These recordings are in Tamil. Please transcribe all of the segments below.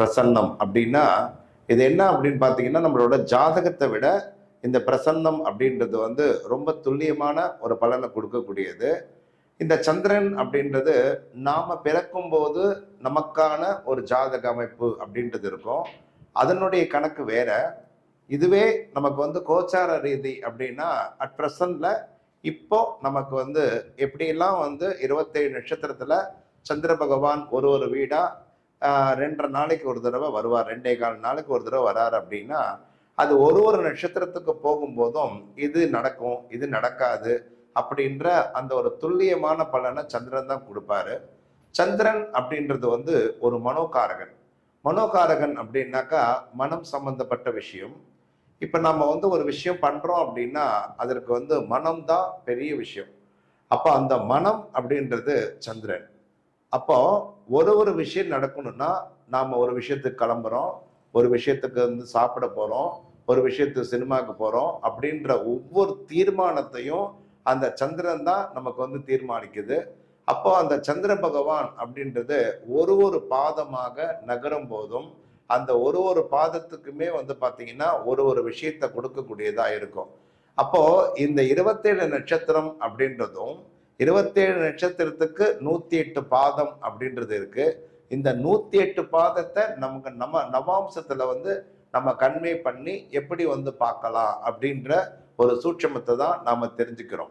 பிரசன்னம் அப்படின்னா இது என்ன அப்படின்னு பார்த்தீங்கன்னா நம்மளோட ஜாதகத்தை விட இந்த பிரசன்னம் அப்படின்றது வந்து ரொம்ப துல்லியமான ஒரு பலனை கொடுக்கக்கூடியது இந்த சந்திரன் அப்படின்றது நாம பிறக்கும் போது நமக்கான ஒரு ஜாதக அமைப்பு அப்படின்றது இருக்கும் அதனுடைய கணக்கு வேற இதுவே நமக்கு வந்து கோச்சார ரீதி அப்படின்னா அட் ப்ரெசன்ட்ல இப்போ நமக்கு வந்து எப்படியெல்லாம் வந்து இருபத்தேழு நட்சத்திரத்துல சந்திர பகவான் ஒரு ஒரு வீடா ஆஹ், ரெண்டரை நாளைக்கு ஒரு தடவை வருவார் ரெண்டே கால் நாளைக்கு ஒரு தடவை வரார் அப்படின்னா அது ஒரு ஒரு நட்சத்திரத்துக்கு போகும்போதும் இது நடக்கும் இது நடக்காது அப்படின்ற அந்த ஒரு துல்லியமான பலனை சந்திரன் தான் கொடுப்பாரு சந்திரன் அப்படின்றது வந்து ஒரு மனோகாரகன் மனோகாரகன் அப்படின்னாக்கா மனம் சம்பந்தப்பட்ட விஷயம் இப்ப நம்ம வந்து ஒரு விஷயம் பண்றோம் அப்படின்னா அதற்கு வந்து மனம்தான் பெரிய விஷயம் அப்போ அந்த மனம் அப்படின்றது சந்திரன் அப்போ ஒரு ஒரு விஷயம் நடக்கணும்னா நாம ஒரு விஷயத்துக்கு கிளம்புறோம் ஒரு விஷயத்துக்கு வந்து சாப்பிட போறோம் ஒரு விஷயத்துக்கு சினிமாவுக்கு போறோம் அப்படின்ற ஒவ்வொரு தீர்மானத்தையும் அந்த சந்திரன் தான் நமக்கு வந்து தீர்மானிக்குது அப்போ அந்த சந்திர பகவான் அப்படின்றது ஒரு ஒரு பாதமாக நகரும் போதும் அந்த ஒரு ஒரு பாதத்துக்குமே வந்து பாத்தீங்கன்னா ஒரு ஒரு விஷயத்தை கொடுக்கக்கூடியதா இருக்கும் அப்போ இந்த இருபத்தேழு நட்சத்திரம் அப்படின்றதும் இருபத்தேழு நட்சத்திரத்துக்கு நூத்தி எட்டு பாதம் அப்படின்றது இருக்கு இந்த நூத்தி எட்டு பாதத்தை நமக்கு நம்ம நவாம்சத்துல வந்து நம்ம கன்வே பண்ணி எப்படி வந்து பார்க்கலாம் அப்படின்ற ஒரு சூட்சமத்தை தான் நாம தெரிஞ்சுக்கிறோம்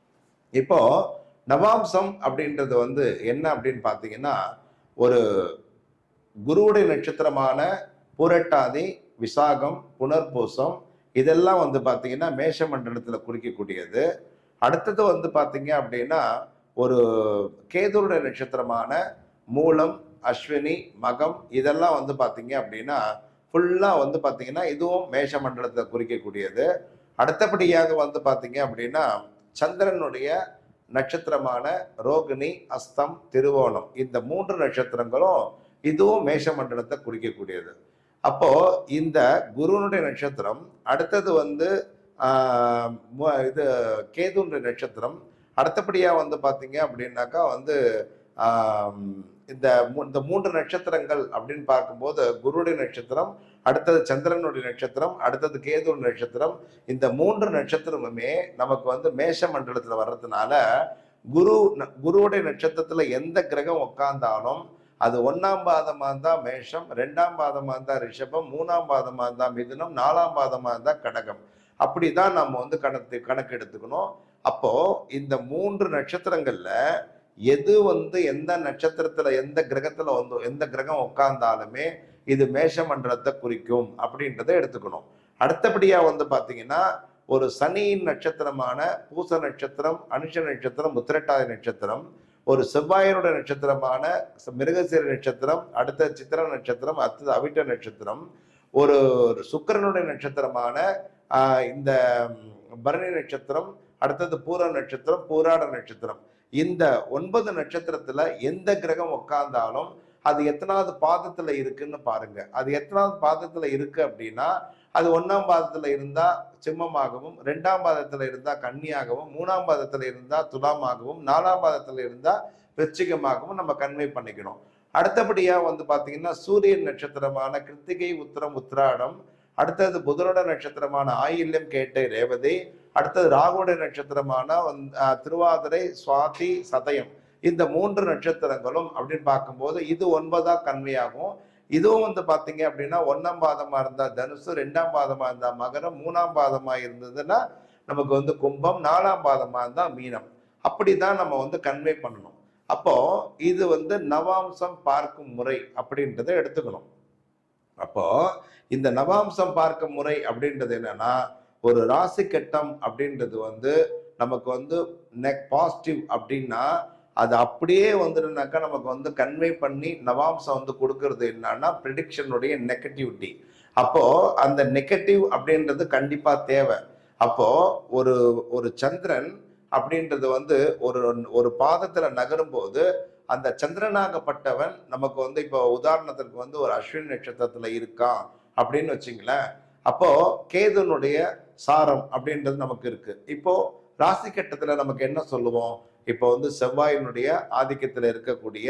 இப்போ நவாம்சம் அப்படின்றது வந்து என்ன அப்படின்னு பார்த்தீங்கன்னா ஒரு குருவுடைய நட்சத்திரமான புரட்டாதி விசாகம் புனர்பூசம் இதெல்லாம் வந்து பார்த்தீங்கன்னா மேஷ மண்டலத்தில் குறிக்கக்கூடியது அடுத்தது வந்து பார்த்தீங்க அப்படின்னா ஒரு கேதுருடைய நட்சத்திரமான மூலம் அஸ்வினி மகம் இதெல்லாம் வந்து பார்த்தீங்க அப்படின்னா ஃபுல்லாக வந்து பார்த்தீங்கன்னா இதுவும் மேஷ மண்டலத்தை குறிக்கக்கூடியது அடுத்தபடியாக வந்து பார்த்தீங்க அப்படின்னா சந்திரனுடைய நட்சத்திரமான ரோகிணி அஸ்தம் திருவோணம் இந்த மூன்று நட்சத்திரங்களும் இதுவும் மேஷ மண்டலத்தை குறிக்கக்கூடியது அப்போ இந்த குருனுடைய நட்சத்திரம் அடுத்தது வந்து ஆஹ், மு- இது கேதுனுடைய நட்சத்திரம் அடுத்தபடியா வந்து பாத்தீங்க அப்படின்னாக்கா வந்து ஆம், இந்த மூ- இந்த மூன்று நட்சத்திரங்கள் அப்படின்னு பார்க்கும்போது குருடைய நட்சத்திரம் அடுத்தது சந்திரனுடைய நட்சத்திரம் அடுத்தது கேது நட்சத்திரம் இந்த மூன்று நட்சத்திரமுமே நமக்கு வந்து மேஷ மண்டலத்துல வர்றதுனால குரு ந- குருவுடைய நட்சத்திரத்துல எந்த கிரகம் உட்கார்ந்தாலும் அது ஒன்னாம் பாதமா இருந்தா மேஷம் ரெண்டாம் பாதமா இருந்தா ரிஷபம் மூணாம் பாதமா இருந்தா மிதுனம் நாலாம் பாதமா இருந்தா கடகம் அப்படிதான் நம்ம வந்து கணக்கு கணக்கு எடுத்துக்கணும் அப்போ இந்த மூன்று நட்சத்திரங்கள்ல எது வந்து எந்த நட்சத்திரத்துல எந்த கிரகத்துல வந்து எந்த கிரகம் உட்கார்ந்தாலுமே இது மேஷ மண்டலத்தை குறிக்கும் அப்படின்றத எடுத்துக்கணும் அடுத்தபடியா வந்து பாத்தீங்கன்னா ஒரு சனியின் நட்சத்திரமான பூச நட்சத்திரம் அனுஷ நட்சத்திரம் உத்திரட்டாதி நட்சத்திரம் ஒரு செவ்வாயனுடைய நட்சத்திரமான ச- மிருகசீர நட்சத்திரம் அடுத்த சித்திர நட்சத்திரம் அடுத்தது அவிட்ட நட்சத்திரம் ஒரு ஒரு சுக்கிரனுடைய நட்சத்திரமான ஆஹ், இந்த ம், பரணி நட்சத்திரம் அடுத்தது பூர நட்சத்திரம் பூராட நட்சத்திரம் இந்த ஒன்பது நட்சத்திரத்துல எந்த கிரகம் உட்கார்ந்தாலும் அது எத்தனாவது பாதத்துல இருக்குன்னு பாருங்க அது எத்தனாவது பாதத்துல இருக்கு அப்படின்னா அது ஒன்னாம் பாதத்துல இருந்தா சிம்மமாகவும் ரெண்டாம் பாதத்துல இருந்தா கன்னியாகவும் மூணாம் பாதத்துல இருந்தா துலாமாகவும் நாலாம் பாதத்துல இருந்தா விருச்சிகமாகவும் நம்ம கன்வே பண்ணிக்கணும் அடுத்தபடியா வந்து பாத்தீங்கன்னா சூரியன் நட்சத்திரமான கிருத்திகை உத்திரம் உத்திராடம் அடுத்தது புதனோட நட்சத்திரமான ஆயில்யம் கேட்டை ரேவதி அடுத்தது ராகுடைய நட்சத்திரமான வந்து, ஆஹ், திருவாதிரை சுவாதி சதயம் இந்த மூன்று நட்சத்திரங்களும் அப்படின்னு பார்க்கும்போது இது ஒன்பதா கன்மையாகும் இதுவும் வந்து பாத்தீங்க அப்படின்னா ஒன்னாம் பாதமா இருந்தா தனுசு ரெண்டாம் பாதமா இருந்தா மகரம் மூணாம் பாதமா இருந்ததுன்னா நமக்கு வந்து கும்பம் நாலாம் பாதமா இருந்தா மீனம் அப்படிதான் நம்ம வந்து கன்வே பண்ணணும் அப்போ இது வந்து நவாம்சம் பார்க்கும் முறை அப்படின்றத எடுத்துக்கணும் அப்போ இந்த நவாம்சம் பார்க்கும் முறை அப்படின்றது என்னன்னா ஒரு ராசி கட்டம் அப்படின்றது வந்து நமக்கு வந்து நெக் பாசிட்டிவ் அப்படின்னா அது அப்படியே வந்துடுனாக்கா நமக்கு வந்து கன்வே பண்ணி நவாம்சம் வந்து கொடுக்கறது என்னன்னா ப்ரிடிக்ஷனுடைய நெகட்டிவிட்டி அப்போ அந்த நெகட்டிவ் அப்படின்றது கண்டிப்பா தேவை அப்போ ஒரு ஒரு சந்திரன் அப்படின்றது வந்து ஒரு ஒரு பாதத்துல நகரும் போது அந்த சந்திரனாகப்பட்டவன் நமக்கு வந்து இப்போ உதாரணத்திற்கு வந்து ஒரு அஸ்வினி நட்சத்திரத்துல இருக்கான் அப்படின்னு வச்சுங்களேன் அப்போ கேதுனுடைய சாரம் அப்படின்றது நமக்கு இருக்கு இப்போ ராசி கட்டத்துல நமக்கு என்ன சொல்லுவோம் இப்போ வந்து செவ்வாயினுடைய ஆதிக்கத்துல இருக்கக்கூடிய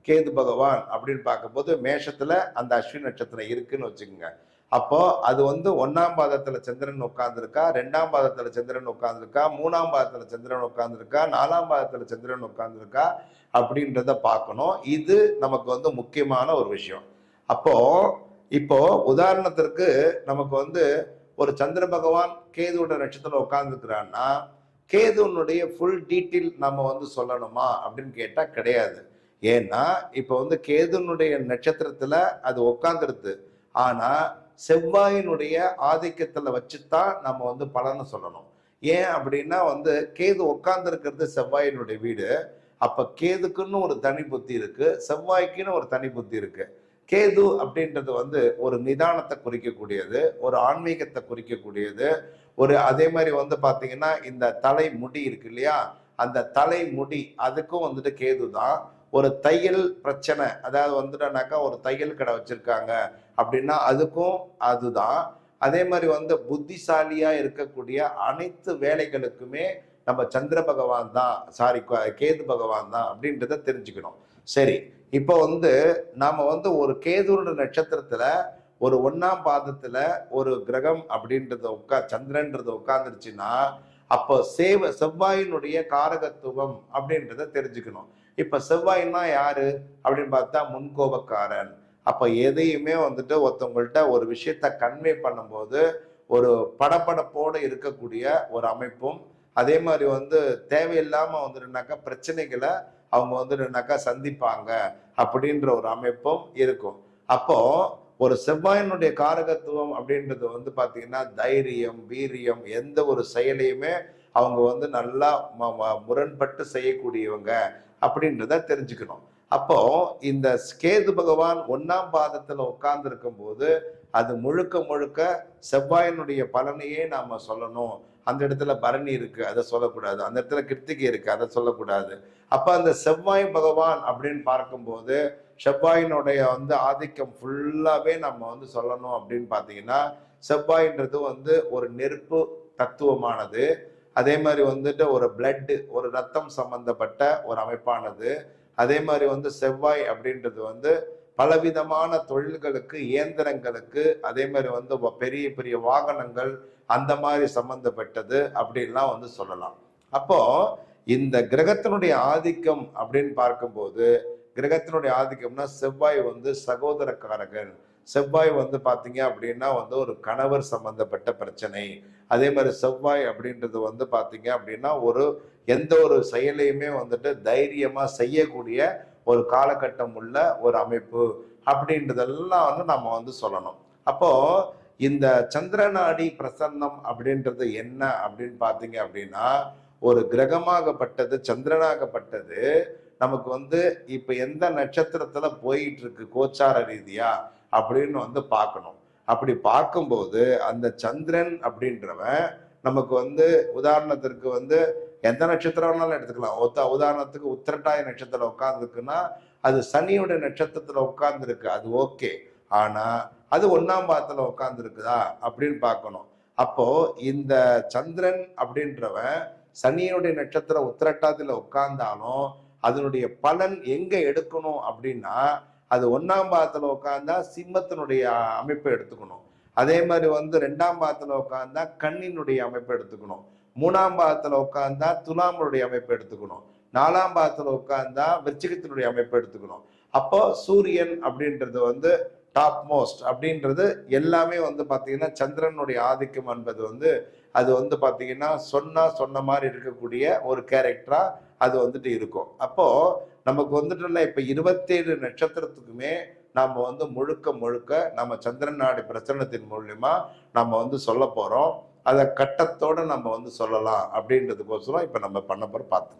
கேது பகவான் அப்படின்னு பார்க்கும்போது மேஷத்துல அந்த அஸ்வின் நட்சத்திரம் இருக்குன்னு வச்சுக்கோங்க அப்போ அது வந்து ஒன்னாம் பாதத்துல சந்திரன் உட்கார்ந்துருக்கா ரெண்டாம் பாதத்துல சந்திரன் உட்கார்ந்துருக்கா மூணாம் பாதத்துல சந்திரன் உட்கார்ந்துருக்கா நாலாம் பாதத்துல சந்திரன் உட்கார்ந்துருக்கா அப்படின்றத பார்க்கணும் இது நமக்கு வந்து முக்கியமான ஒரு விஷயம் அப்போ இப்போ உதாரணத்திற்கு நமக்கு வந்து ஒரு சந்திர பகவான் கேதுவோட நட்சத்திரம் உட்கார்ந்துக்கிறான்னா கேதுனுடைய ஃபுல் டீட்டெயில் நம்ம வந்து சொல்லணுமா அப்படின்னு கேட்டா கிடையாது ஏன்னா இப்போ வந்து கேதுனுடைய நட்சத்திரத்துல அது உட்காந்துருது ஆனா செவ்வாயினுடைய ஆதிக்கத்துல வச்சுதான் நம்ம வந்து பலனை சொல்லணும் ஏன் அப்படின்னா வந்து கேது உட்கார்ந்துருக்கிறது செவ்வாயினுடைய வீடு அப்ப கேதுக்குன்னு ஒரு தனி புத்தி இருக்கு செவ்வாய்க்குன்னு ஒரு தனி புத்தி இருக்கு கேது அப்படின்றது வந்து ஒரு நிதானத்தை குறிக்கக்கூடியது ஒரு ஆன்மீகத்தை குறிக்கக்கூடியது ஒரு அதே மாதிரி வந்து பாத்தீங்கன்னா இந்த தலை முடி இருக்கு இல்லையா அந்த தலை முடி அதுக்கும் வந்துட்டு கேது தான் ஒரு தையல் பிரச்சனை அதாவது வந்துட்டனாக்கா ஒரு தையல் கடை வச்சிருக்காங்க அப்படின்னா அதுக்கும் அதுதான் அதே மாதிரி வந்து புத்திசாலியா இருக்கக்கூடிய அனைத்து வேலைகளுக்குமே நம்ம சந்திர பகவான் தான் சாரி கேது பகவான் தான் அப்படின்றத தெரிஞ்சுக்கணும் சரி இப்போ வந்து நாம வந்து ஒரு கேதுவோட நட்சத்திரத்துல ஒரு ஒன்னாம் பாதத்துல ஒரு கிரகம் அப்படின்றத உட்கா சந்திரன்றது உட்கார்ந்துருச்சுன்னா அப்போ சேவ செவ்வாயினுடைய காரகத்துவம் அப்படின்றத தெரிஞ்சுக்கணும் இப்ப செவ்வாய்னா யாரு அப்படின்னு பார்த்தா முன்கோபக்காரன் அப்ப எதையுமே வந்துட்டு ஒருத்தவங்கள்ட்ட ஒரு விஷயத்த கன்வே பண்ணும்போது ஒரு படபடப்போட இருக்கக்கூடிய ஒரு அமைப்பும் அதே மாதிரி வந்து தேவையில்லாம வந்துட்டுனாக்கா பிரச்சனைகளை அவங்க வந்துட்டுனாக்கா சந்திப்பாங்க அப்படின்ற ஒரு அமைப்பும் இருக்கும் அப்போ ஒரு செவ்வாயினுடைய காரகத்துவம் அப்படின்றது வந்து பாத்தீங்கன்னா தைரியம் வீரியம் எந்த ஒரு செயலையுமே அவங்க வந்து நல்லா ம- ம- முரண்பட்டு செய்யக்கூடியவங்க அப்படின்றத தெரிஞ்சுக்கணும் அப்போ இந்த கேது பகவான் ஒன்னாம் பாதத்துல உட்கார்ந்து இருக்கும் போது அது முழுக்க முழுக்க செவ்வாயினுடைய பலனையே நாம சொல்லணும் அந்த இடத்துல பரணி இருக்கு அதை சொல்லக்கூடாது அந்த இடத்துல கிருத்திகை இருக்கு அதை சொல்லக்கூடாது அப்ப அந்த செவ்வாய் பகவான் அப்படின்னு பார்க்கும்போது செவ்வாயினுடைய வந்து ஆதிக்கம் ஃபுல்லாவே நம்ம வந்து சொல்லணும் அப்படின்னு பார்த்தீங்கன்னா செவ்வாயின்றது வந்து ஒரு நெருப்பு தத்துவமானது அதே மாதிரி வந்துட்டு ஒரு பிளட் ஒரு ரத்தம் சம்பந்தப்பட்ட ஒரு அமைப்பானது அதே மாதிரி வந்து செவ்வாய் அப்படின்றது வந்து பலவிதமான தொழில்களுக்கு இயந்திரங்களுக்கு அதே மாதிரி வந்து வ- பெரிய பெரிய வாகனங்கள் அந்த மாதிரி சம்பந்தப்பட்டது அப்படின்லாம் வந்து சொல்லலாம் அப்போ இந்த கிரகத்தினுடைய ஆதிக்கம் அப்படின்னு பார்க்கும்போது கிரகத்தினுடைய ஆதிக்கம்னா செவ்வாய் வந்து சகோதரக்காரகன் செவ்வாய் வந்து பாத்தீங்க அப்படின்னா வந்து ஒரு கணவர் சம்பந்தப்பட்ட பிரச்சனை அதே மாதிரி செவ்வாய் அப்படின்றது வந்து பாத்தீங்க அப்படின்னா ஒரு எந்த ஒரு செயலையுமே வந்துட்டு தைரியமா செய்யக்கூடிய ஒரு காலகட்டம் உள்ள ஒரு அமைப்பு அப்படின்றதெல்லாம் வந்து நம்ம வந்து சொல்லணும் அப்போ இந்த சந்திரநாடி பிரசன்னம் அப்படின்றது என்ன அப்படின்னு பாத்தீங்க அப்படின்னா ஒரு கிரகமாகப்பட்டது சந்திரனாகப்பட்டது நமக்கு வந்து இப்ப எந்த நட்சத்திரத்துல போயிட்டு இருக்கு கோச்சார ரீதியா அப்படின்னு வந்து பார்க்கணும் அப்படி பார்க்கும்போது அந்த சந்திரன் அப்படின்றவன் நமக்கு வந்து உதாரணத்திற்கு வந்து எந்த நட்சத்திரம் வேணாலும் எடுத்துக்கலாம் ஒத்த உதாரணத்துக்கு உத்திரட்டாய நட்சத்திரம் உட்கார்ந்துருக்குன்னா அது சனியோட நட்சத்திரத்துல உட்கார்ந்துருக்கு அது ஓகே ஆனா அது ஒன்னாம் பாதத்துல உட்கார்ந்துருக்குதா அப்படின்னு பார்க்கணும் அப்போ இந்த சந்திரன் அப்படின்றவன் சனியுடைய நட்சத்திரம் உத்திரட்டாத்துல உட்கார்ந்தாலும் அதனுடைய பலன் எங்க எடுக்கணும் அப்படின்னா அது ஒன்னாம் பாதத்துல உட்கார்ந்தா சிம்மத்தினுடைய அமைப்பை எடுத்துக்கணும் அதே மாதிரி வந்து ரெண்டாம் பாதத்துல உட்கார்ந்தா கண்ணினுடைய அமைப்பை எடுத்துக்கணும் மூணாம் பாதத்துல உட்கார்ந்தா துலாமனுடைய அமைப்பை எடுத்துக்கணும் நாலாம் பாதத்துல உட்கார்ந்தா விருச்சிகத்தினுடைய அமைப்பை எடுத்துக்கணும் அப்போ சூரியன் அப்படின்றது வந்து டாப் மோஸ்ட் அப்படின்றது எல்லாமே வந்து பாத்தீங்கன்னா சந்திரனுடைய ஆதிக்கம் என்பது வந்து அது வந்து பாத்தீங்கன்னா சொன்னா சொன்ன மாதிரி இருக்கக்கூடிய ஒரு கேரக்டரா அது வந்துட்டு இருக்கும் அப்போ நமக்கு வந்துட்டு இப்ப இருபத்தேழு நட்சத்திரத்துக்குமே நாம வந்து முழுக்க முழுக்க நம்ம சந்திரன் நாடி பிரசன்னத்தின் மூலியமா நம்ம வந்து சொல்ல போறோம் அதை கட்டத்தோட நம்ம வந்து சொல்லலாம் அப்படின்றதுக்கோசரம் இப்ப நம்ம பண்ண போற பார்த்து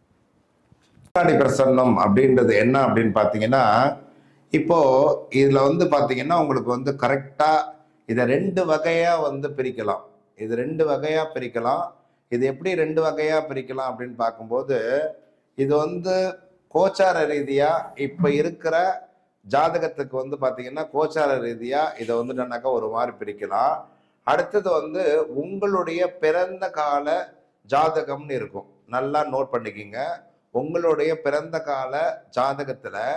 நாடி பிரசன்னம் அப்படின்றது என்ன அப்படின்னு பாத்தீங்கன்னா இப்போ இதுல வந்து பாத்தீங்கன்னா உங்களுக்கு வந்து கரெக்டா இதை ரெண்டு வகையா வந்து பிரிக்கலாம் இது ரெண்டு வகையா பிரிக்கலாம் இது எப்படி ரெண்டு வகையா பிரிக்கலாம் அப்படின்னு பார்க்கும்போது இது வந்து கோச்சார ரீதியா இப்ப இருக்கிற ஜாதகத்துக்கு வந்து பாத்தீங்கன்னா கோச்சார ரீதியா இதை வந்து என்னன்னாக்கா ஒரு மாதிரி பிரிக்கலாம் அடுத்தது வந்து உங்களுடைய பிறந்த கால ஜாதகம்னு இருக்கும் நல்லா நோட் பண்ணிக்கிங்க உங்களுடைய பிறந்த கால ஜாதகத்துல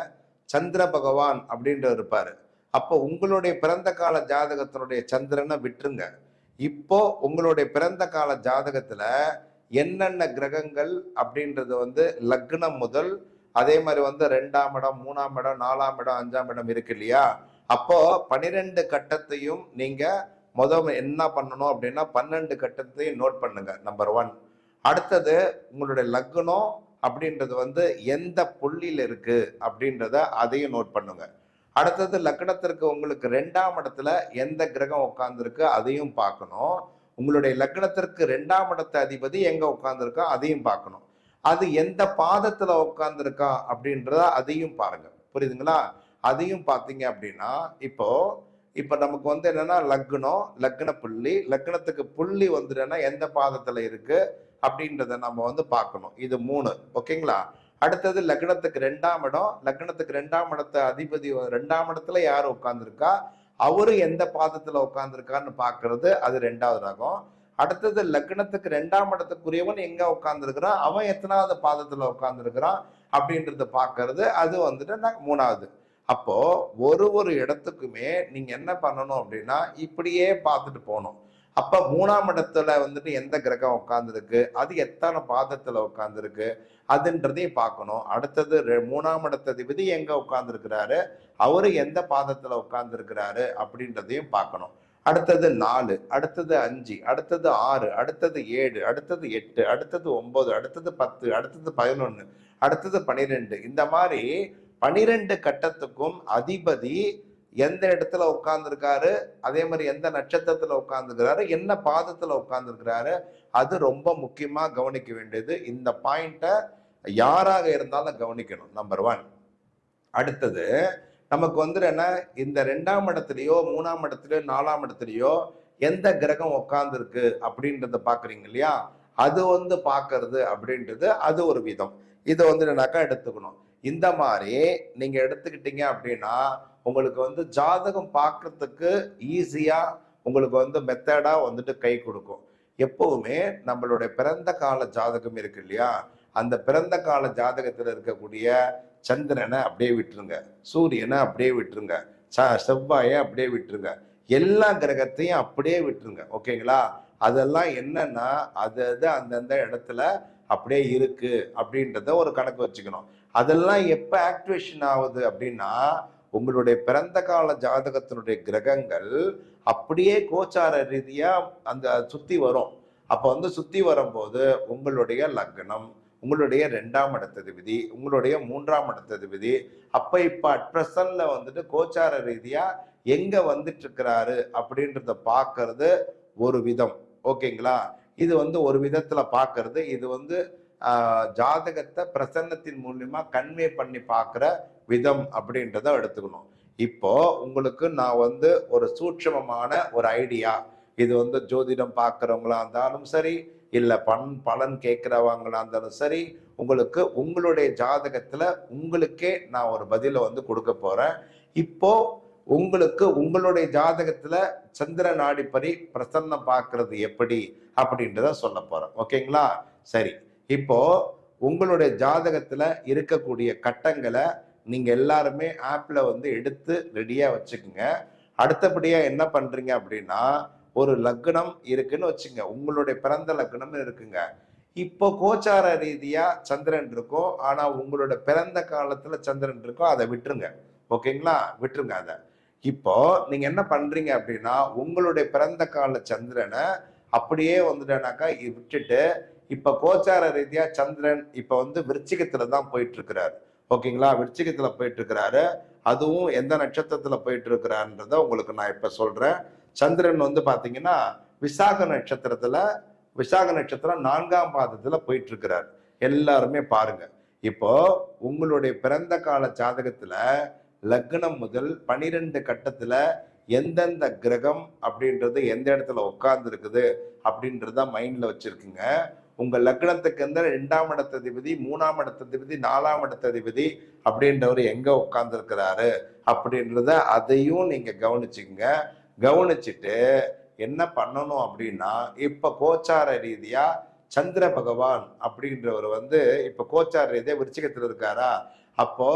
சந்திர பகவான் அப்படின்ற இருப்பாரு அப்போ உங்களுடைய பிறந்த கால ஜாதகத்தினுடைய சந்திரனை விட்டுருங்க இப்போ உங்களுடைய பிறந்த கால ஜாதகத்துல என்னென்ன கிரகங்கள் அப்படின்றது வந்து லக்னம் முதல் அதே மாதிரி வந்து ரெண்டாம் இடம் மூணாம் இடம் நாலாம் இடம் அஞ்சாம் இடம் இருக்கு இல்லையா அப்போ பனிரெண்டு கட்டத்தையும் நீங்க முதல் என்ன பண்ணணும் அப்படின்னா பன்னெண்டு கட்டத்தையும் நோட் பண்ணுங்க நம்பர் ஒன் அடுத்தது உங்களுடைய லக்னம் அப்படின்றது வந்து எந்த புள்ளியில இருக்கு அப்படின்றத அதையும் நோட் பண்ணுங்க அடுத்தது லக்னத்திற்கு உங்களுக்கு ரெண்டாம் இடத்துல எந்த கிரகம் உட்கார்ந்துருக்கு அதையும் பார்க்கணும் உங்களுடைய லக்னத்திற்கு ரெண்டாம் இடத்த அதிபதி எங்க உட்கார்ந்துருக்கா அதையும் பார்க்கணும் அது எந்த பாதத்துல உட்கார்ந்துருக்கா அப்படின்றத அதையும் பாருங்க புரியுதுங்களா அதையும் பார்த்தீங்க அப்படின்னா இப்போ இப்போ நமக்கு வந்து என்னன்னா லக்னம் லக்ன புள்ளி லக்னத்துக்கு புள்ளி வந்துட்டுன்னா எந்த பாதத்துல இருக்கு அப்படின்றத நம்ம வந்து பார்க்கணும் இது மூணு ஓகேங்களா அடுத்தது லக்னத்துக்கு ரெண்டாம் இடம் லக்னத்துக்கு ரெண்டாம் இடத்த அதிபதி வ- ரெண்டாம் இடத்துல யார் உட்கார்ந்துருக்கா அவரு எந்த பாதத்துல உட்கார்ந்துருக்கான்னு பார்க்கிறது அது ரெண்டாவது ரகம் அடுத்தது லக்னத்துக்கு ரெண்டாம் இடத்துக்குரியவன் எங்க உட்கார்ந்துருக்கிறான் அவன் எத்தனாவது பாதத்துல உட்கார்ந்துருக்கிறான் அப்படின்றத பார்க்கிறது அது வந்துட்டு நான் மூணாவது அப்போ ஒரு ஒரு இடத்துக்குமே நீங்க என்ன பண்ணணும் அப்படின்னா இப்படியே பார்த்துட்டு போகணும் அப்ப மூணாம் இடத்துல வந்துட்டு எந்த கிரகம் உட்கார்ந்துருக்கு அது எத்தனை பாதத்துல உட்கார்ந்துருக்கு அதுன்றதையும் பார்க்கணும் அடுத்தது ரெ- மூணாம் இடத்ததிபதி எங்க உட்கார்ந்துருக்கிறாரு அவரு எந்த பாதத்துல உட்கார்ந்துருக்கிறாரு அப்படின்றதையும் பார்க்கணும் அடுத்தது நாலு அடுத்தது அஞ்சு அடுத்தது ஆறு அடுத்தது ஏழு அடுத்தது எட்டு அடுத்தது ஒன்பது அடுத்தது பத்து அடுத்தது பதினொன்னு அடுத்தது பனிரெண்டு இந்த மாதிரி பனிரெண்டு கட்டத்துக்கும் அதிபதி எந்த இடத்துல உட்கார்ந்துருக்காரு அதே மாதிரி எந்த நட்சத்திரத்துல உட்கார்ந்துருக்கிறாரு என்ன பாதத்துல உட்கார்ந்துருக்கிறாரு அது ரொம்ப முக்கியமா கவனிக்க வேண்டியது இந்த பாயிண்ட்டை யாராக இருந்தாலும் கவனிக்கணும் நம்பர் ஒன் அடுத்தது நமக்கு வந்து என்ன இந்த ரெண்டாம் இடத்துலயோ மூணாம் இடத்துலயோ நாலாம் இடத்துலயோ எந்த கிரகம் உட்கார்ந்துருக்கு அப்படின்றத பாக்குறீங்க இல்லையா அது வந்து பார்க்கிறது அப்படின்றது அது ஒரு விதம் இதை வந்து என்னக்கா எடுத்துக்கணும் இந்த மாதிரி நீங்க எடுத்துக்கிட்டீங்க அப்படின்னா உங்களுக்கு வந்து ஜாதகம் பார்க்கறதுக்கு ஈஸியா உங்களுக்கு வந்து மெத்தடா வந்துட்டு கை கொடுக்கும் எப்பவுமே நம்மளுடைய பிறந்த கால ஜாதகம் இருக்கு இல்லையா அந்த பிறந்த கால ஜாதகத்துல இருக்கக்கூடிய சந்திரனை அப்படியே விட்டுருங்க சூரியனை அப்படியே விட்டுருங்க ச- செவ்வாயை அப்படியே விட்டுருங்க எல்லா கிரகத்தையும் அப்படியே விட்டுருங்க ஓகேங்களா அதெல்லாம் என்னன்னா அது அது அந்தந்த இடத்துல அப்படியே இருக்கு அப்படின்றத ஒரு கணக்கு வச்சுக்கணும் அதெல்லாம் எப்ப ஆக்டிவேஷன் ஆகுது அப்படின்னா உங்களுடைய பிறந்த கால ஜாதகத்தினுடைய கிரகங்கள் அப்படியே கோச்சார ரீதியா அந்த சுத்தி வரும் அப்ப வந்து சுத்தி வரும்போது உங்களுடைய லக்னம் உங்களுடைய ரெண்டாம் இடத்ததிபதி உங்களுடைய மூன்றாம் இடத்ததிபதி அப்ப இப்ப அட் பிரசன்ட்ல வந்துட்டு கோச்சார ரீதியா எங்க வந்துட்டு இருக்கிறாரு அப்படின்றத பார்க்கிறது ஒரு விதம் ஓகேங்களா இது வந்து ஒரு விதத்துல பார்க்கிறது இது வந்து ஆஹ், ஜாதகத்தை பிரசன்னத்தின் மூலியமா கன்வே பண்ணி பார்க்குற விதம் அப்படின்றத எடுத்துக்கணும் இப்போ உங்களுக்கு நான் வந்து ஒரு சூட்சமமான ஒரு ஐடியா இது வந்து ஜோதிடம் பார்க்குறவங்களா இருந்தாலும் சரி இல்லை பண் பலன் கேட்குறவங்களா இருந்தாலும் சரி உங்களுக்கு உங்களுடைய ஜாதகத்துல உங்களுக்கே நான் ஒரு பதிலை வந்து கொடுக்க போறேன் இப்போ உங்களுக்கு உங்களுடைய ஜாதகத்துல சந்திர நாடிப்படி பிரசன்னம் பார்க்கிறது எப்படி அப்படின்றத சொல்ல போறேன் ஓகேங்களா சரி இப்போ உங்களுடைய ஜாதகத்துல இருக்கக்கூடிய கட்டங்களை நீங்க எல்லாருமே ஆப்ல வந்து எடுத்து ரெடியா வச்சுக்கோங்க அடுத்தபடியா என்ன பண்றீங்க அப்படின்னா ஒரு லக்னம் இருக்குன்னு வச்சுங்க உங்களுடைய பிறந்த லக்னம் இருக்குங்க இப்போ கோச்சார ரீதியா சந்திரன் இருக்கும் ஆனா உங்களோட பிறந்த காலத்துல சந்திரன் இருக்கும் அதை விட்டுருங்க ஓகேங்களா விட்டுருங்க அதை இப்போ நீங்க என்ன பண்றீங்க அப்படின்னா உங்களுடைய பிறந்த கால சந்திரனை அப்படியே வந்துட்டேனாக்கா இ- விட்டுட்டு இப்ப கோச்சார ரீதியா சந்திரன் இப்ப வந்து விருச்சிகத்துல தான் போயிட்டு இருக்கிறாரு ஓகேங்களா விருச்சிகத்துல போயிட்டு இருக்கிறாரு அதுவும் எந்த நட்சத்திரத்துல போயிட்டு இருக்கிறான்றத உங்களுக்கு நான் இப்ப சொல்றேன் சந்திரன் வந்து பாத்தீங்கன்னா விசாக நட்சத்திரத்துல விசாக நட்சத்திரம் நான்காம் பாதத்துல போயிட்டு இருக்கிறார் எல்லாருமே பாருங்க இப்போ உங்களுடைய பிறந்த கால ஜாதகத்துல லக்னம் முதல் பனிரெண்டு கட்டத்துல எந்தெந்த கிரகம் அப்படின்றது எந்த இடத்துல உட்கார்ந்து இருக்குது அப்படின்றத மைண்ட்ல வச்சிருக்குங்க உங்க லக்னத்துக்கு எந்த ரெண்டாம் இடத்ததிபதி மூணாம் இடத்ததிபதி நாலாம் இடத்ததிபதி அப்படின்றவர் எங்க உட்கார்ந்து இருக்கிறாரு அப்படின்றத அதையும் நீங்க கவனிச்சுக்கங்க கவனிச்சுட்டு என்ன பண்ணணும் அப்படின்னா இப்ப கோச்சார ரீதியா சந்திர பகவான் அப்படின்றவர் வந்து இப்ப கோச்சார ரீதியா விருச்சிகத்துல இருக்காரா அப்போ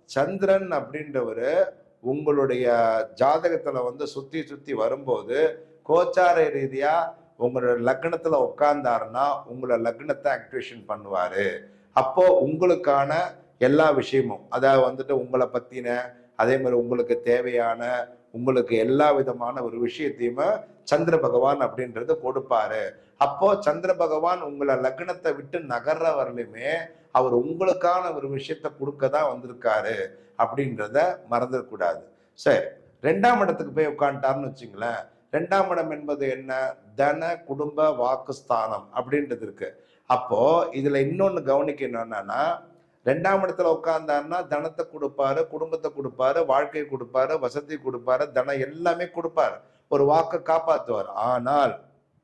சந்திரன் அப்படின்றவர் உங்களுடைய ஜாதகத்துல வந்து சுத்தி சுத்தி வரும்போது கோச்சார ரீதியா உங்களோட லக்னத்துல உட்கார்ந்தாருன்னா உங்களோட லக்னத்தை ஆக்டிவேஷன் பண்ணுவாரு அப்போ உங்களுக்கான எல்லா விஷயமும் அதாவது வந்துட்டு உங்களை பத்தின அதே மாதிரி உங்களுக்கு தேவையான உங்களுக்கு எல்லா விதமான ஒரு விஷயத்தையுமே சந்திர பகவான் அப்படின்றது கொடுப்பாரு அப்போ சந்திர பகவான் உங்களை லக்னத்தை விட்டு நகர்ற வரலுமே அவர் உங்களுக்கான ஒரு விஷயத்த கொடுக்க தான் வந்திருக்காரு அப்படின்றத மறந்துடக்கூடாது சரி ரெண்டாம் இடத்துக்கு போய் உட்காந்துட்டாருன்னு வச்சுங்களேன் ரெண்டாம் இடம் என்பது என்ன தன குடும்ப வாக்குஸ்தானம் அப்படின்றது இருக்கு அப்போ இதுல இன்னொன்னு கவனிக்க என்னன்னா ரெண்டாம் இடத்துல உட்கார்ந்தாருன்னா தனத்தை கொடுப்பாரு குடும்பத்தை கொடுப்பாரு வாழ்க்கையை கொடுப்பாரு வசதி கொடுப்பாரு தனம் எல்லாமே கொடுப்பாரு ஒரு வாக்கை காப்பாத்துவார் ஆனால்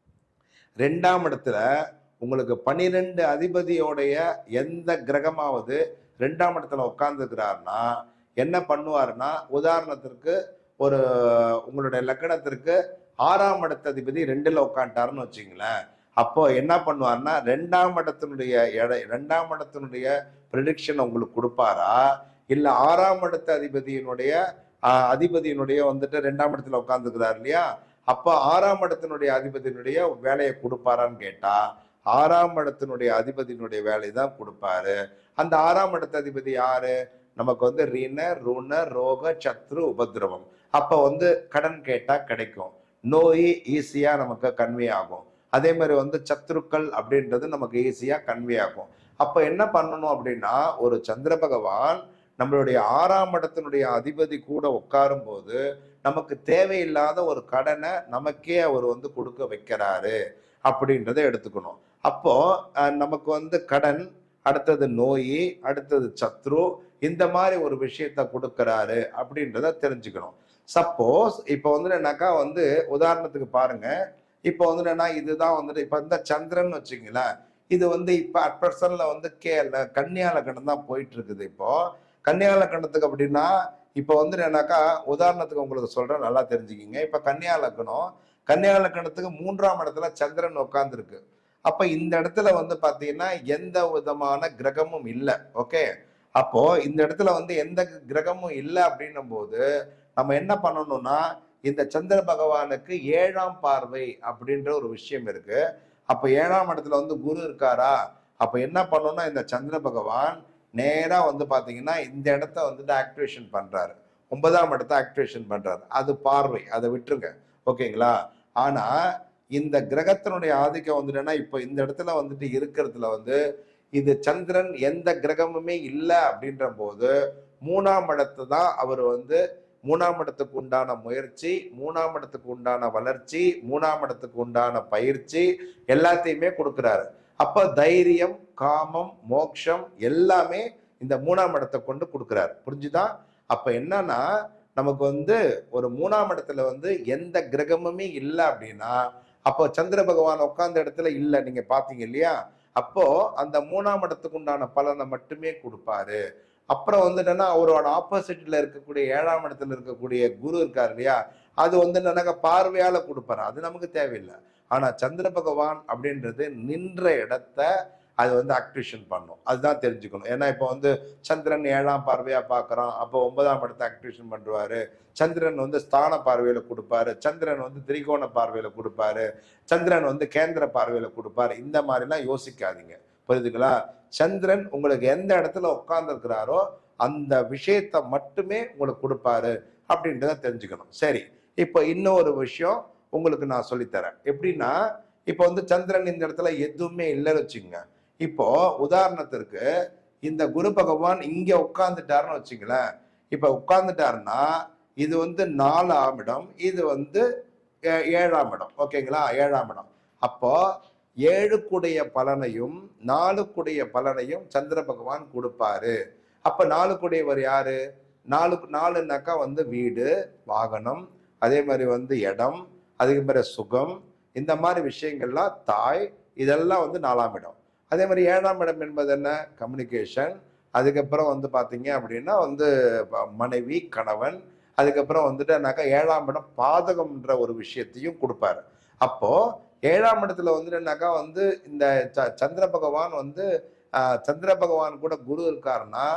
ரெண்டாம் இடத்துல உங்களுக்கு பனிரெண்டு அதிபதியோடைய எந்த கிரகமாவது ரெண்டாம் இடத்துல உட்கார்ந்துக்கிறாருன்னா என்ன பண்ணுவாருன்னா உதாரணத்திற்கு ஒரு உங்களுடைய லக்கணத்திற்கு ஆறாம் இடத்த அதிபதி ரெண்டுல உட்காந்துட்டாருன்னு வச்சுங்களேன் அப்போ என்ன பண்ணுவாருன்னா ரெண்டாம் இடத்தினுடைய எடை ரெண்டாம் இடத்தினுடைய ப்ரிடிக்ஷன் உங்களுக்கு கொடுப்பாரா இல்ல ஆறாம் இடத்த அதிபதியினுடைய ஆஹ், அதிபதியினுடைய வந்துட்டு ரெண்டாம் இடத்துல உட்காந்துக்கிறார் இல்லையா அப்போ ஆறாம் இடத்தினுடைய அதிபதியினுடைய வேலையை கொடுப்பாரான்னு கேட்டா ஆறாம் இடத்தினுடைய அதிபதியினுடைய வேலையை தான் கொடுப்பாரு அந்த ஆறாம் இடத்த அதிபதி யாரு நமக்கு வந்து ரிண ருண ரோக சத்ரு உபதிரவம் அப்ப வந்து கடன் கேட்டா கிடைக்கும் நோய் ஈஸியா நமக்கு கன்வே ஆகும் அதே மாதிரி வந்து சத்ருக்கள் அப்படின்றது நமக்கு ஈஸியா கன்வே ஆகும் அப்ப என்ன பண்ணணும் அப்படின்னா ஒரு சந்திர பகவான் நம்மளுடைய ஆறாம் இடத்தினுடைய அதிபதி கூட உட்காரும் போது நமக்கு தேவையில்லாத ஒரு கடனை நமக்கே அவர் வந்து கொடுக்க வைக்கிறாரு அப்படின்றத எடுத்துக்கணும் அப்போ அஹ், நமக்கு வந்து கடன் அடுத்தது நோய் அடுத்தது சத்ரு இந்த மாதிரி ஒரு விஷயத்த கொடுக்கறாரு அப்படின்றத தெரிஞ்சுக்கணும் சப்போஸ் இப்போ வந்து என்னக்கா வந்து உதாரணத்துக்கு பாருங்க இப்போ வந்து என்னன்னா இதுதான் வந்துட்டு இப்போ இந்த சந்திரன் வச்சுங்களேன் இது வந்து இப்போ அட் ப்ரெசன்ட்ல வந்து கே கன்னியா லக்கணம் தான் போயிட்டு இருக்குது இப்போ கன்னியா லக்கணத்துக்கு அப்படின்னா இப்போ வந்து என்னன்னாக்கா உதாரணத்துக்கு உங்களுக்கு சொல்றேன் நல்லா தெரிஞ்சுக்கிங்க இப்போ கன்னியா லக்கணம் கன்னியா லக்கணத்துக்கு மூன்றாம் இடத்துல சந்திரன் உட்கார்ந்துருக்கு அப்ப இந்த இடத்துல வந்து பாத்தீங்கன்னா எந்த விதமான கிரகமும் இல்லை ஓகே அப்போ இந்த இடத்துல வந்து எந்த கிரகமும் இல்லை அப்படின்னும் போது நம்ம என்ன பண்ணணும்னா இந்த சந்திர பகவானுக்கு ஏழாம் பார்வை அப்படின்ற ஒரு விஷயம் இருக்கு அப்ப ஏழாம் இடத்துல வந்து குரு இருக்காரா அப்ப என்ன பண்ணணும்னா இந்த சந்திர பகவான் நேரா வந்து பாத்தீங்கன்னா இந்த இடத்த வந்துட்டு ஆக்டிவேஷன் பண்றாரு ஒன்பதாம் இடத்த ஆக்டிவேஷன் பண்றாரு அது பார்வை அதை விட்டுருங்க ஓகேங்களா ஆனா இந்த கிரகத்தினுடைய ஆதிக்கம் வந்துட்டுன்னா இப்போ இந்த இடத்துல வந்துட்டு இருக்கிறதுல வந்து இது சந்திரன் எந்த கிரகமுமே இல்லை அப்படின்ற போது மூணாம் இடத்தை தான் அவர் வந்து மூணாம் இடத்துக்கு உண்டான முயற்சி மூணாம் இடத்துக்கு உண்டான வளர்ச்சி மூணாம் இடத்துக்கு உண்டான பயிற்சி எல்லாத்தையுமே கொடுக்குறாரு அப்ப தைரியம் காமம் மோட்சம் எல்லாமே இந்த மூணாம் இடத்தை கொண்டு கொடுக்குறாரு புரிஞ்சுதா அப்ப என்னன்னா நமக்கு வந்து ஒரு மூணாம் இடத்துல வந்து எந்த கிரகமுமே இல்லை அப்படின்னா அப்போ சந்திர பகவான் உட்கார்ந்த இடத்துல இல்லை நீங்க பாத்தீங்க இல்லையா அப்போ அந்த மூணாம் இடத்துக்கு உண்டான பலனை மட்டுமே கொடுப்பாரு அப்புறம் வந்து என்னன்னா அவரோட ஆப்போசிட்ல இருக்கக்கூடிய ஏழாம் இடத்துல இருக்கக்கூடிய குரு இருக்கார் இல்லையா அது வந்து என்னன்னாக்க பார்வையால கொடுப்பாரு அது நமக்கு தேவையில்லை ஆனா சந்திர பகவான் அப்படின்றது நின்ற இடத்த அது வந்து ஆக்டிவேஷன் பண்ணும் அதுதான் தெரிஞ்சுக்கணும் ஏன்னா இப்போ வந்து சந்திரன் ஏழாம் பார்வையா பார்க்கறோம் அப்போ ஒன்பதாம் இடத்தை ஆக்டிவேஷன் பண்ணுவாரு சந்திரன் வந்து ஸ்தான பார்வையில கொடுப்பாரு சந்திரன் வந்து திரிகோண பார்வையில கொடுப்பாரு சந்திரன் வந்து கேந்திர பார்வையில கொடுப்பாரு இந்த மாதிரிலாம் யோசிக்காதீங்க புரியுதுங்களா சந்திரன் உங்களுக்கு எந்த இடத்துல உட்கார்ந்துருக்கிறாரோ அந்த விஷயத்த மட்டுமே உங்களுக்கு கொடுப்பாரு அப்படின்றத தெரிஞ்சுக்கணும் சரி இப்போ இன்னொரு விஷயம் உங்களுக்கு நான் சொல்லித்தரேன் எப்படின்னா இப்போ வந்து சந்திரன் இந்த இடத்துல எதுவுமே இல்லைன்னு வச்சுக்கோங்க இப்போ உதாரணத்திற்கு இந்த குரு பகவான் இங்க உட்கார்ந்துட்டாருன்னு வச்சுங்களேன் இப்போ உட்கார்ந்துட்டாருன்னா இது வந்து நாலாம் இடம் இது வந்து ஏ- ஏழாம் இடம் ஓகேங்களா ஏழாம் இடம் அப்போ ஏழுக்குடைய பலனையும் நாலுக்குடைய பலனையும் சந்திர பகவான் கொடுப்பாரு அப்ப நாலுக்குடையவர் யாரு நாலு நாலுனாக்கா வந்து வீடு வாகனம் அதே மாதிரி வந்து இடம் அதுக்கு மேல சுகம் இந்த மாதிரி விஷயங்கள்லாம் தாய் இதெல்லாம் வந்து நாலாம் இடம் அதே மாதிரி ஏழாம் இடம் என்பது என்ன கம்யூனிகேஷன் அதுக்கப்புறம் வந்து பார்த்தீங்க அப்படின்னா வந்து ப- மனைவி கணவன் அதுக்கப்புறம் வந்துட்டுனாக்கா ஏழாம் இடம் பாதகம்ன்ற ஒரு விஷயத்தையும் கொடுப்பாரு அப்போ ஏழாம் இடத்துல வந்துட்டுனாக்கா வந்து இந்த ச- சந்திர பகவான் வந்து ஆஹ், சந்திர பகவான் கூட குரு இருக்காருன்னா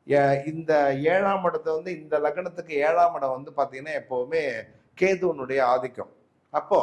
ஏ- இந்த ஏழாம் இடத்தை வந்து இந்த லக்னத்துக்கு ஏழாம் இடம் வந்து பார்த்தீங்கன்னா எப்பவுமே கேதுவனுடைய ஆதிக்கம் அப்போ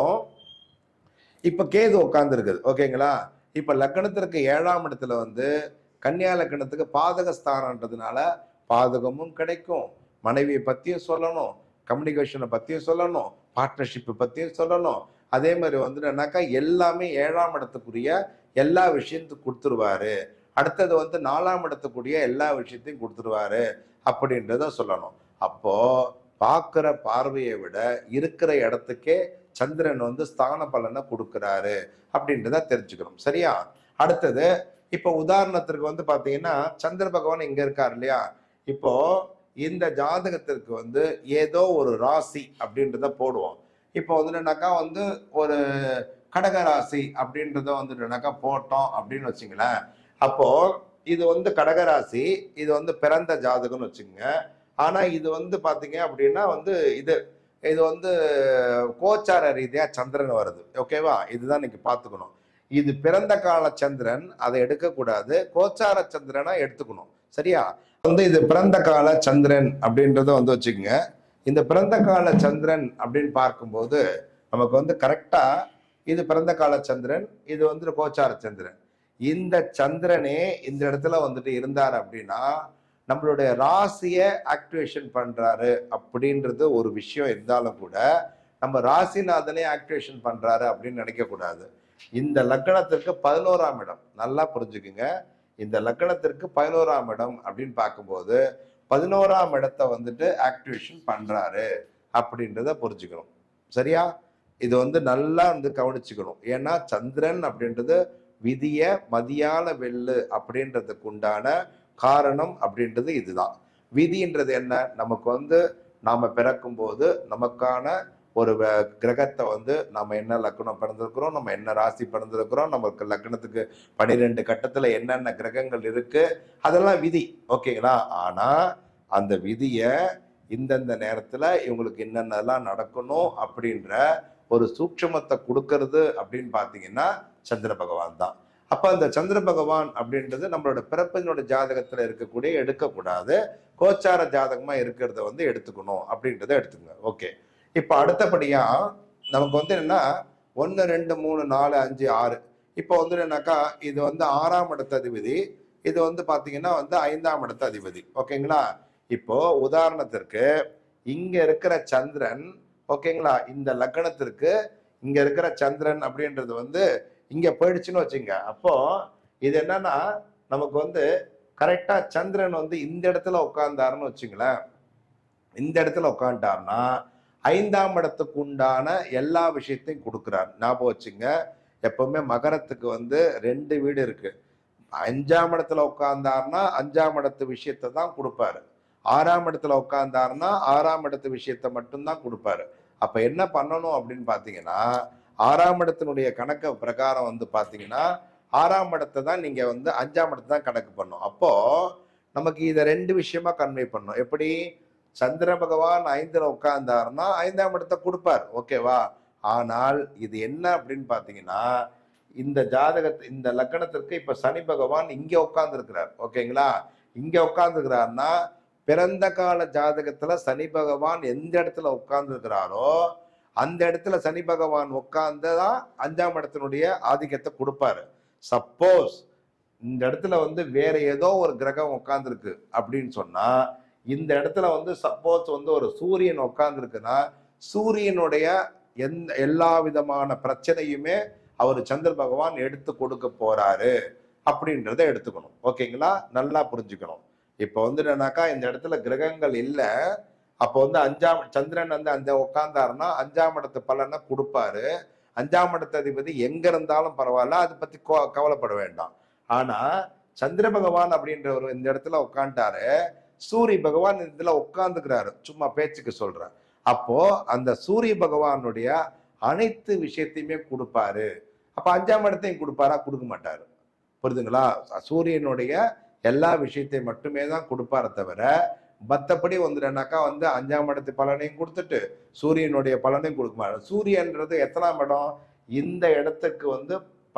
இப்ப கேது உட்கார்ந்து இருக்குது ஓகேங்களா இப்ப லக்னத்திற்கு ஏழாம் இடத்துல வந்து கன்னியா லக்னத்துக்கு பாதக ஸ்தானன்றதுனால பாதகமும் கிடைக்கும் மனைவியை பத்தியும் சொல்லணும் கம்யூனிகேஷனை பத்தியும் சொல்லணும் பார்ட்னர்ஷிப்பை பத்தியும் சொல்லணும் அதே மாதிரி வந்துட்டுனாக்கா எல்லாமே ஏழாம் இடத்துக்குரிய எல்லா விஷயத்தையும் கொடுத்துருவாரு அடுத்தது வந்து நாலாம் இடத்துக்குரிய எல்லா விஷயத்தையும் கொடுத்துருவாரு அப்படின்றத சொல்லணும் அப்போ பார்க்குற பார்வையை விட இருக்கிற இடத்துக்கே சந்திரன் வந்து ஸ்தான பலனை கொடுக்குறாரு அப்படின்றத தெரிஞ்சுக்கணும் சரியா அடுத்தது இப்போ உதாரணத்திற்கு வந்து பார்த்தீங்கன்னா சந்திர பகவான் இங்க இருக்கார் இல்லையா இப்போ இந்த ஜாதகத்திற்கு வந்து ஏதோ ஒரு ராசி அப்படின்றத போடுவோம் இப்போ வந்துட்டுனாக்கா வந்து ஒரு கடக ராசி அப்படின்றத வந்துட்டுனாக்கா போட்டோம் அப்படின்னு வச்சுங்களேன் அப்போ இது வந்து கடகராசி இது வந்து பிறந்த ஜாதகம்னு வச்சுங்க ஆனா இது வந்து பாத்தீங்க அப்படின்னா வந்து இது இது வந்து கோச்சார ரீதியா சந்திரன் வருது ஓகேவா இதுதான் நீங்க பாத்துக்கணும் இது பிறந்த கால சந்திரன் அதை எடுக்கக்கூடாது கோச்சார சந்திரனா எடுத்துக்கணும் சரியா வந்து இது பிறந்த கால சந்திரன் அப்படின்றத வந்து வச்சுக்கோங்க இந்த பிறந்த கால சந்திரன் அப்படின்னு பார்க்கும்போது நமக்கு வந்து கரெக்டா இது பிறந்த கால சந்திரன் இது வந்து கோச்சார சந்திரன் இந்த சந்திரனே இந்த இடத்துல வந்துட்டு இருந்தார் அப்படின்னா நம்மளுடைய ராசியை ஆக்டிவேஷன் பண்றாரு அப்படின்றது ஒரு விஷயம் இருந்தாலும் கூட நம்ம ராசிநாதனே ஆக்டிவேஷன் பண்றாரு அப்படின்னு நினைக்க கூடாது இந்த லக்கணத்திற்கு பதினோராம் இடம் நல்லா புரிஞ்சுக்குங்க இந்த லக்கணத்திற்கு பதினோராம் இடம் அப்படின்னு பார்க்கும்போது பதினோராம் இடத்தை வந்துட்டு ஆக்டிவேஷன் பண்றாரு அப்படின்றத புரிஞ்சுக்கணும் சரியா இது வந்து நல்லா வந்து கவனிச்சுக்கணும் ஏன்னா சந்திரன் அப்படின்றது விதிய மதியான வெள்ளு அப்படின்றதுக்கு உண்டான காரணம் அப்படின்றது இதுதான் விதின்றது என்ன நமக்கு வந்து நாம பிறக்கும் போது நமக்கான ஒரு வ- கிரகத்தை வந்து நம்ம என்ன லக்னம் பிறந்திருக்கிறோம் நம்ம என்ன ராசி பிறந்திருக்கிறோம் நமக்கு லக்னத்துக்கு பன்னிரெண்டு கட்டத்துல என்னென்ன கிரகங்கள் இருக்கு அதெல்லாம் விதி ஓகேங்களா ஆனா அந்த விதியை இந்தந்த நேரத்துல இவங்களுக்கு என்னென்னலாம் நடக்கணும் அப்படின்ற ஒரு சூட்சுமத்தை கொடுக்கறது அப்படின்னு பார்த்தீங்கன்னா சந்திர பகவான் தான் அப்ப அந்த சந்திர பகவான் அப்படின்றது நம்மளோட பிறப்பினோட ஜாதகத்துல இருக்கக்கூடிய எடுக்கக்கூடாது கோச்சார ஜாதகமா இருக்கிறத வந்து எடுத்துக்கணும் அப்படின்றத எடுத்துக்கங்க ஓகே இப்போ அடுத்தபடியா நமக்கு வந்து என்னன்னா ஒன்று ரெண்டு மூணு நாலு அஞ்சு ஆறு இப்போ வந்து என்னன்னாக்கா இது வந்து ஆறாம் இடத்த அதிபதி இது வந்து பாத்தீங்கன்னா வந்து ஐந்தாம் இடத்த அதிபதி ஓகேங்களா இப்போ உதாரணத்திற்கு இங்க இருக்கிற சந்திரன் ஓகேங்களா இந்த லக்னத்திற்கு இங்க இருக்கிற சந்திரன் அப்படின்றது வந்து இங்க போயிடுச்சுன்னு வச்சுங்க அப்போ இது என்னன்னா நமக்கு வந்து கரெக்டா சந்திரன் வந்து இந்த இடத்துல உட்கார்ந்தாருன்னு வச்சுங்களேன் இந்த இடத்துல உட்காந்துட்டாருன்னா ஐந்தாம் இடத்துக்கு உண்டான எல்லா விஷயத்தையும் கொடுக்குறார் ஞாபகம் வச்சுங்க எப்பவுமே மகரத்துக்கு வந்து ரெண்டு வீடு இருக்கு அஞ்சாம் இடத்துல உட்கார்ந்தாருன்னா அஞ்சாம் இடத்து விஷயத்தை தான் கொடுப்பாரு ஆறாம் இடத்துல உட்கார்ந்தாருன்னா ஆறாம் இடத்து விஷயத்தை மட்டும்தான் கொடுப்பாரு அப்ப என்ன பண்ணணும் அப்படின்னு பாத்தீங்கன்னா ஆறாம் இடத்தினுடைய கணக்கு பிரகாரம் வந்து பாத்தீங்கன்னா ஆறாம் இடத்தை தான் நீங்க வந்து அஞ்சாம் இடத்தை தான் கணக்கு பண்ணும் அப்போ நமக்கு இதை ரெண்டு விஷயமா கன்வே பண்ணும் எப்படி சந்திர பகவான் ஐந்துல உட்கார்ந்தாருன்னா ஐந்தாம் இடத்தை கொடுப்பார் ஓகேவா ஆனால் இது என்ன அப்படின்னு பாத்தீங்கன்னா இந்த ஜாதகத்தை இந்த லக்கணத்திற்கு இப்ப சனி பகவான் இங்க உட்கார்ந்து ஓகேங்களா இங்க உட்கார்ந்துக்கிறாருன்னா பிறந்த கால ஜாதகத்துல சனி பகவான் எந்த இடத்துல உட்கார்ந்துருக்கிறாரோ அந்த இடத்துல சனி பகவான் உட்கார்ந்துதான் அஞ்சாம் இடத்தினுடைய ஆதிக்கத்தை கொடுப்பாரு சப்போஸ் இந்த இடத்துல வந்து வேற ஏதோ ஒரு கிரகம் உட்கார்ந்துருக்கு அப்படின்னு சொன்னா இந்த இடத்துல வந்து சப்போஸ் வந்து ஒரு சூரியன் உட்கார்ந்துருக்குன்னா சூரியனுடைய எந்த எல்லா விதமான பிரச்சனையுமே அவர் சந்திர பகவான் எடுத்து கொடுக்க போறாரு அப்படின்றத எடுத்துக்கணும் ஓகேங்களா நல்லா புரிஞ்சுக்கணும் இப்போ வந்து என்னன்னாக்கா இந்த இடத்துல கிரகங்கள் இல்லை அப்போ வந்து அஞ்சாம் சந்திரன் வந்து அந்த உட்கார்ந்தாருன்னா அஞ்சாம் இடத்து பலனை கொடுப்பாரு அஞ்சாம் இடத்து அதிபதி எங்க இருந்தாலும் பரவாயில்ல அதை பத்தி கோ- கவலைப்பட வேண்டாம் ஆனா சந்திர பகவான் அப்படின்றவர் இந்த இடத்துல உட்காந்துட்டாரு சூரிய பகவான் இந்த இடத்துல உட்கார்ந்துக்கிறாரு சும்மா பேச்சுக்கு சொல்றேன் அப்போ அந்த சூரிய பகவானுடைய அனைத்து விஷயத்தையுமே கொடுப்பாரு அப்ப அஞ்சாம் இடத்தையும் கொடுப்பாரா கொடுக்க மாட்டாரு புரியுதுங்களா சூரியனுடைய எல்லா விஷயத்தையும் மட்டுமே தான் கொடுப்பாரே தவிர மற்றபடி வந்துடுனாக்கா வந்து அஞ்சாம் இடத்து பலனையும் கொடுத்துட்டு சூரியனுடைய பலனையும் கொடுக்க மாட்டார் சூரியன்றது எத்தனாம் இடம் இந்த இடத்துக்கு வந்து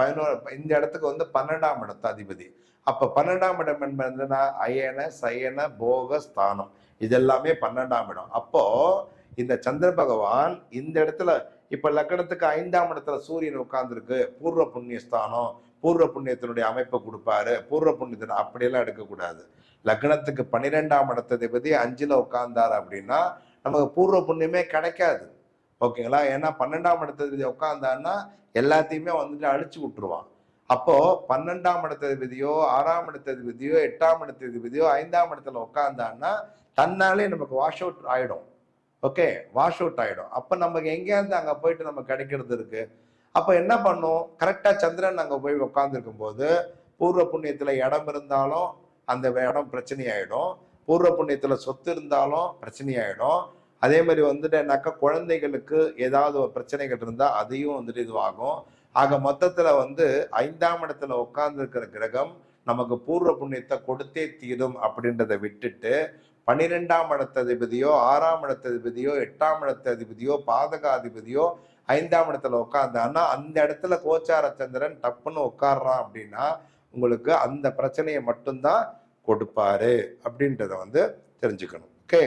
பதினோரு இந்த இடத்துக்கு வந்து பன்னெண்டாம் இடத்து அதிபதி அப்ப பன்னெண்டாம் இடம் என்பதுன்னா அயன சயன போக ஸ்தானம் இது எல்லாமே பன்னெண்டாம் இடம் அப்போ இந்த சந்திர பகவான் இந்த இடத்துல இப்ப லக்கணத்துக்கு ஐந்தாம் இடத்துல சூரியன் உட்கார்ந்துருக்கு பூர்வ புண்ணிய ஸ்தானம் பூர்வ புண்ணியத்தினுடைய அமைப்பை கொடுப்பாரு பூர்வ புண்ணியத்தின் அப்படியெல்லாம் எடுக்கக்கூடாது லக்னத்துக்கு பன்னிரெண்டாம் இடத்ததிபதி அஞ்சுல உட்கார்ந்தார் அப்படின்னா நமக்கு பூர்வ புண்ணியமே கிடைக்காது ஓகேங்களா ஏன்னா பன்னெண்டாம் இடத்ததிபதி உட்கார்ந்தான்னா எல்லாத்தையுமே வந்துட்டு அழிச்சு விட்டுருவான் அப்போ பன்னெண்டாம் இடத்ததிபதியோ ஆறாம் இடத்ததிபதியோ எட்டாம் இடத்ததிபதியோ ஐந்தாம் இடத்துல உட்கார்ந்தான்னா தன்னாலே நமக்கு வாஷ் அவுட் ஆயிடும் ஓகே வாஷ் அவுட் ஆயிடும் அப்ப நமக்கு எங்கேயாவது அங்க போயிட்டு நம்ம கிடைக்கிறது இருக்கு அப்ப என்ன பண்ணும் கரெக்டா சந்திரன் அங்க போய் உட்கார்ந்துருக்கும் போது பூர்வ புண்ணியத்துல இடம் இருந்தாலும் அந்த இடம் பிரச்சனை ஆயிடும் பூர்வ புண்ணியத்துல சொத்து இருந்தாலும் பிரச்சனை ஆயிடும் அதே மாதிரி வந்துட்டுனாக்கா குழந்தைகளுக்கு ஏதாவது ஒரு பிரச்சனைகள் இருந்தா அதையும் வந்துட்டு இதுவாகும் ஆக மொத்தத்துல வந்து ஐந்தாம் இடத்துல உட்கார்ந்து இருக்கிற கிரகம் நமக்கு பூர்வ புண்ணியத்தை கொடுத்தே தீரும் அப்படின்றத விட்டுட்டு பன்னிரெண்டாம் இடத்ததிபதியோ ஆறாம் இடத்ததிபதியோ எட்டாம் இடத்ததிபதியோ பாதகாதிபதியோ ஐந்தாம் இடத்துல உட்கார்ந்தான்னா அந்த இடத்துல கோச்சார சந்திரன் டப்புன்னு உட்கார்றான் அப்படின்னா உங்களுக்கு அந்த பிரச்சனையை மட்டும்தான் கொடுப்பாரு அப்படின்றத வந்து தெரிஞ்சுக்கணும் ஓகே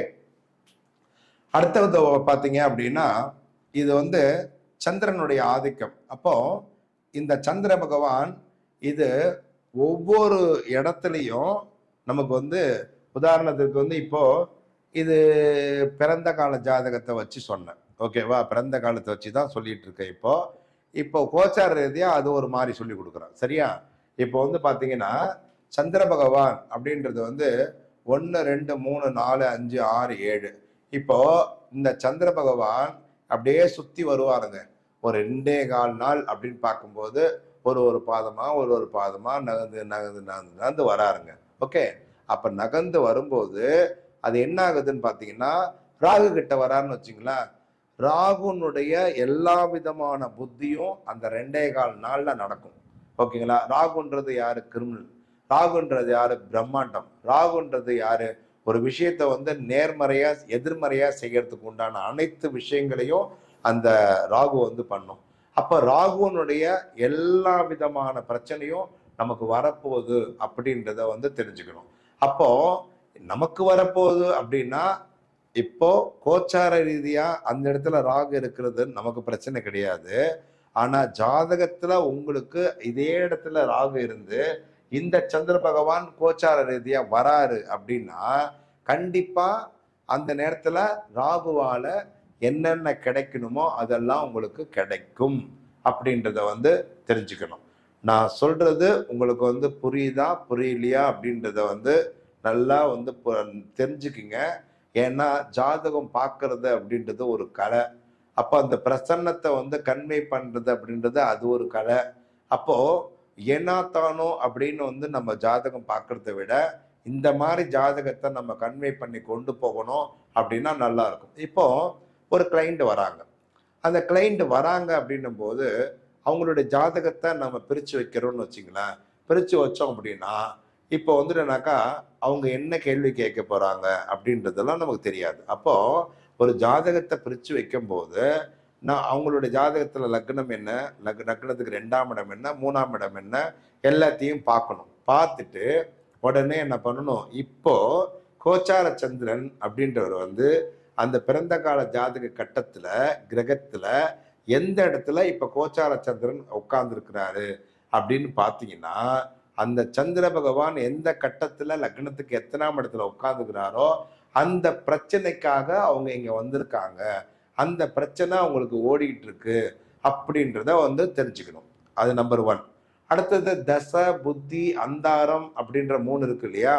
அடுத்தது பார்த்தீங்க அப்படின்னா இது வந்து சந்திரனுடைய ஆதிக்கம் அப்போ இந்த சந்திர பகவான் இது ஒவ்வொரு இடத்துலையும் நமக்கு வந்து உதாரணத்துக்கு வந்து இப்போ இது பிறந்த கால ஜாதகத்தை வச்சு சொன்னேன் ஓகேவா பிறந்த காலத்தை வச்சு தான் சொல்லிட்டு இருக்கேன் இப்போ இப்போ கோச்சார ரீதியா அது ஒரு மாதிரி சொல்லி கொடுக்குறேன் சரியா இப்போ வந்து பாத்தீங்கன்னா சந்திர பகவான் அப்படின்றது வந்து ஒன்று ரெண்டு மூணு நாலு அஞ்சு ஆறு ஏழு இப்போ இந்த சந்திர பகவான் அப்படியே சுத்தி வருவாருங்க ஒரு ரெண்டே கால் நாள் அப்படின்னு பார்க்கும்போது ஒரு ஒரு பாதமா ஒரு ஒரு பாதமா நகர்ந்து நகர்ந்து நகர்ந்து நகர்ந்து வராருங்க ஓகே அப்ப நகர்ந்து வரும்போது அது என்ன ஆகுதுன்னு பார்த்தீங்கன்னா ராகு கிட்ட வராருன்னு வச்சுங்களேன் ராகுனுடைய எல்லா விதமான புத்தியும் அந்த ரெண்டே கால் நாள்ல நடக்கும் ஓகேங்களா ராகுன்றது யாரு கிரிமினல் ராகுன்றது யாரு பிரம்மாண்டம் ராகுன்றது யாரு ஒரு விஷயத்த வந்து நேர்மறையா எதிர்மறையா செய்யறதுக்கு உண்டான அனைத்து விஷயங்களையும் அந்த ராகு வந்து பண்ணும் அப்ப ராகுனுடைய எல்லா விதமான பிரச்சனையும் நமக்கு வரப்போகுது அப்படின்றத வந்து தெரிஞ்சுக்கணும் அப்போ நமக்கு வரப்போகுது அப்படின்னா இப்போ கோச்சார ரீதியா அந்த இடத்துல ராகு இருக்கிறது நமக்கு பிரச்சனை கிடையாது ஆனா ஜாதகத்துல உங்களுக்கு இதே இடத்துல ராகு இருந்து இந்த சந்திர பகவான் கோச்சார ரீதியா வராரு அப்படின்னா கண்டிப்பா அந்த நேரத்துல ராகுவால என்னென்ன கிடைக்கணுமோ அதெல்லாம் உங்களுக்கு கிடைக்கும் அப்படின்றத வந்து தெரிஞ்சுக்கணும் நான் சொல்றது உங்களுக்கு வந்து புரியுதா புரியலையா அப்படின்றத வந்து நல்லா வந்து பு- தெரிஞ்சுக்குங்க ஏன்னா ஜாதகம் பார்க்கறது அப்படின்றது ஒரு கலை அப்போ அந்த பிரசன்னத்தை வந்து கன்வே பண்றது அப்படின்றது அது ஒரு கலை அப்போ ஏனா தானோ அப்படின்னு வந்து நம்ம ஜாதகம் பார்க்கறத விட இந்த மாதிரி ஜாதகத்தை நம்ம கன்வே பண்ணி கொண்டு போகணும் அப்படின்னா நல்லா இருக்கும் இப்போ ஒரு கிளைண்ட் வராங்க அந்த கிளைண்ட் வராங்க அப்படின்னும் போது அவங்களுடைய ஜாதகத்தை நம்ம பிரித்து வைக்கிறோம்னு வச்சுங்களேன் பிரித்து வச்சோம் அப்படின்னா இப்போ வந்துட்டுனாக்கா அவங்க என்ன கேள்வி கேட்க போறாங்க அப்படின்றதெல்லாம் நமக்கு தெரியாது அப்போ ஒரு ஜாதகத்தை பிரித்து வைக்கும்போது நான் அவங்களுடைய ஜாதகத்துல லக்னம் என்ன லக் லக்னத்துக்கு ரெண்டாம் இடம் என்ன மூணாம் இடம் என்ன எல்லாத்தையும் பார்க்கணும் பார்த்துட்டு உடனே என்ன பண்ணணும் இப்போ கோச்சார சந்திரன் அப்படின்றவர் வந்து அந்த பிறந்த கால ஜாதக கட்டத்துல கிரகத்துல எந்த இடத்துல இப்ப கோச்சார சந்திரன் உட்கார்ந்துருக்கிறாரு அப்படின்னு பார்த்தீங்கன்னா அந்த சந்திர பகவான் எந்த கட்டத்துல லக்னத்துக்கு எத்தனாம் இடத்துல உட்கார்ந்துக்கிறாரோ அந்த பிரச்சனைக்காக அவங்க இங்க வந்திருக்காங்க அந்த பிரச்சனை அவங்களுக்கு ஓடிக்கிட்டு இருக்கு அப்படின்றத வந்து தெரிஞ்சுக்கணும் அது நம்பர் ஒன் அடுத்தது தசை புத்தி அந்தாரம் அப்படின்ற மூணு இருக்கு இல்லையா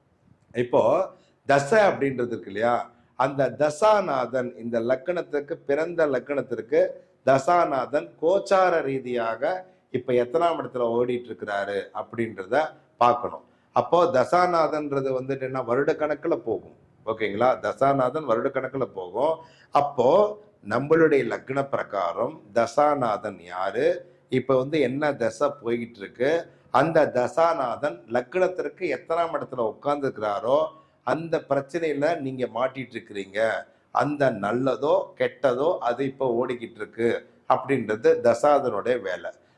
இப்போ தசை அப்படின்றது இருக்கு இல்லையா அந்த தசாநாதன் இந்த லக்கணத்துக்கு பிறந்த லக்கணத்திற்கு தசாநாதன் கோச்சார ரீதியாக இப்ப எத்தனாம் இடத்துல ஓடிட்டு இருக்கிறாரு அப்படின்றத பார்க்கணும் அப்போ தசாநாதன்றது வந்துட்டு என்ன வருடக்கணக்குல போகும் ஓகேங்களா தசாநாதன் வருடக்கணக்குல போகும் அப்போ நம்மளுடைய லக்ன பிரகாரம் தசாநாதன் யாரு இப்ப வந்து என்ன தசை போய்கிட்டு இருக்கு அந்த தசாநாதன் லக்னத்திற்கு எத்தனாம் இடத்துல உட்கார்ந்துருக்கிறாரோ அந்த பிரச்சனையில நீங்க மாட்டிட்டு இருக்கிறீங்க அந்த நல்லதோ கெட்டதோ அது இப்போ ஓடிக்கிட்டு இருக்கு அப்படின்றது தசாதனுடைய வேலை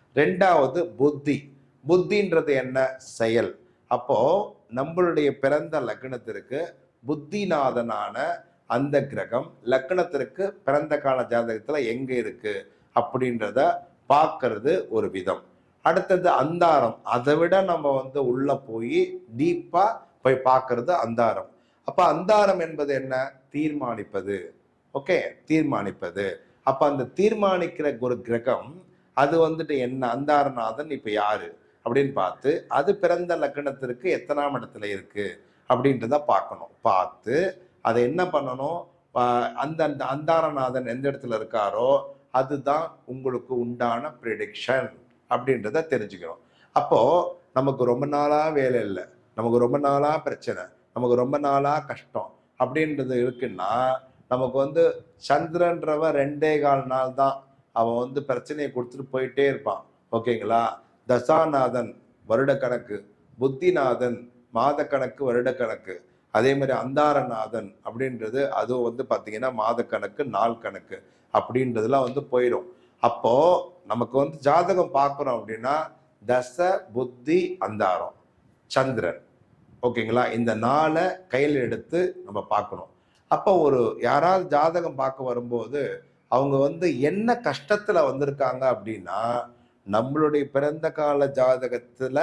ரெண்டாவது புத்தி புத்தின்றது என்ன செயல் அப்போ நம்மளுடைய பிறந்த லக்னத்திற்கு புத்திநாதனான அந்த கிரகம் லக்னத்திற்கு பிறந்த கால ஜாதகத்துல எங்க இருக்கு அப்படின்றத பார்க்கறது ஒரு விதம் அடுத்தது அந்தாரம் அதை விட நம்ம வந்து உள்ள போய் டீப்பா போய் பார்க்கறது அந்தாரம் அப்ப அந்தாரம் என்பது என்ன தீர்மானிப்பது ஓகே தீர்மானிப்பது அப்ப அந்த தீர்மானிக்கிற ஒரு கிரகம் அது வந்துட்டு என்ன அந்தாரநாதன் இப்ப யாரு அப்படின்னு பார்த்து அது பிறந்த லக்னத்திற்கு எத்தனாம் இடத்துல இருக்கு அப்படின்றத பார்க்கணும் பார்த்து அதை என்ன பண்ணணும் ஆஹ் அந்த அந்த அந்தாரநாதன் எந்த இடத்துல இருக்காரோ அதுதான் உங்களுக்கு உண்டான ப்ரிடிக்ஷன் அப்படின்றத தெரிஞ்சுக்கணும் அப்போ நமக்கு ரொம்ப நாளா வேலை இல்லை நமக்கு ரொம்ப நாளா பிரச்சனை நமக்கு ரொம்ப நாளா கஷ்டம் அப்படின்றது இருக்குன்னா நமக்கு வந்து சந்திரன்றவன் ரெண்டே கால் நாள் தான் அவன் வந்து பிரச்சனையை கொடுத்துட்டு போயிட்டே இருப்பான் ஓகேங்களா தசாநாதன் வருடக்கணக்கு புத்திநாதன் மாதக்கணக்கு வருடக்கணக்கு அதே மாதிரி அந்தாரநாதன் அப்படின்றது அதுவும் வந்து பார்த்தீங்கன்னா மாதக்கணக்கு நாள் கணக்கு அப்படின்றதுலாம் வந்து போயிடும் அப்போ நமக்கு வந்து ஜாதகம் பார்க்குறோம் அப்படின்னா தச புத்தி அந்தாரம் சந்திரன் ஓகேங்களா இந்த நாளை கையில் எடுத்து நம்ம பார்க்கணும் அப்போ ஒரு யாராவது ஜாதகம் பார்க்க வரும்போது அவங்க வந்து என்ன கஷ்டத்துல வந்திருக்காங்க அப்படின்னா நம்மளுடைய பிறந்த கால ஜாதகத்துல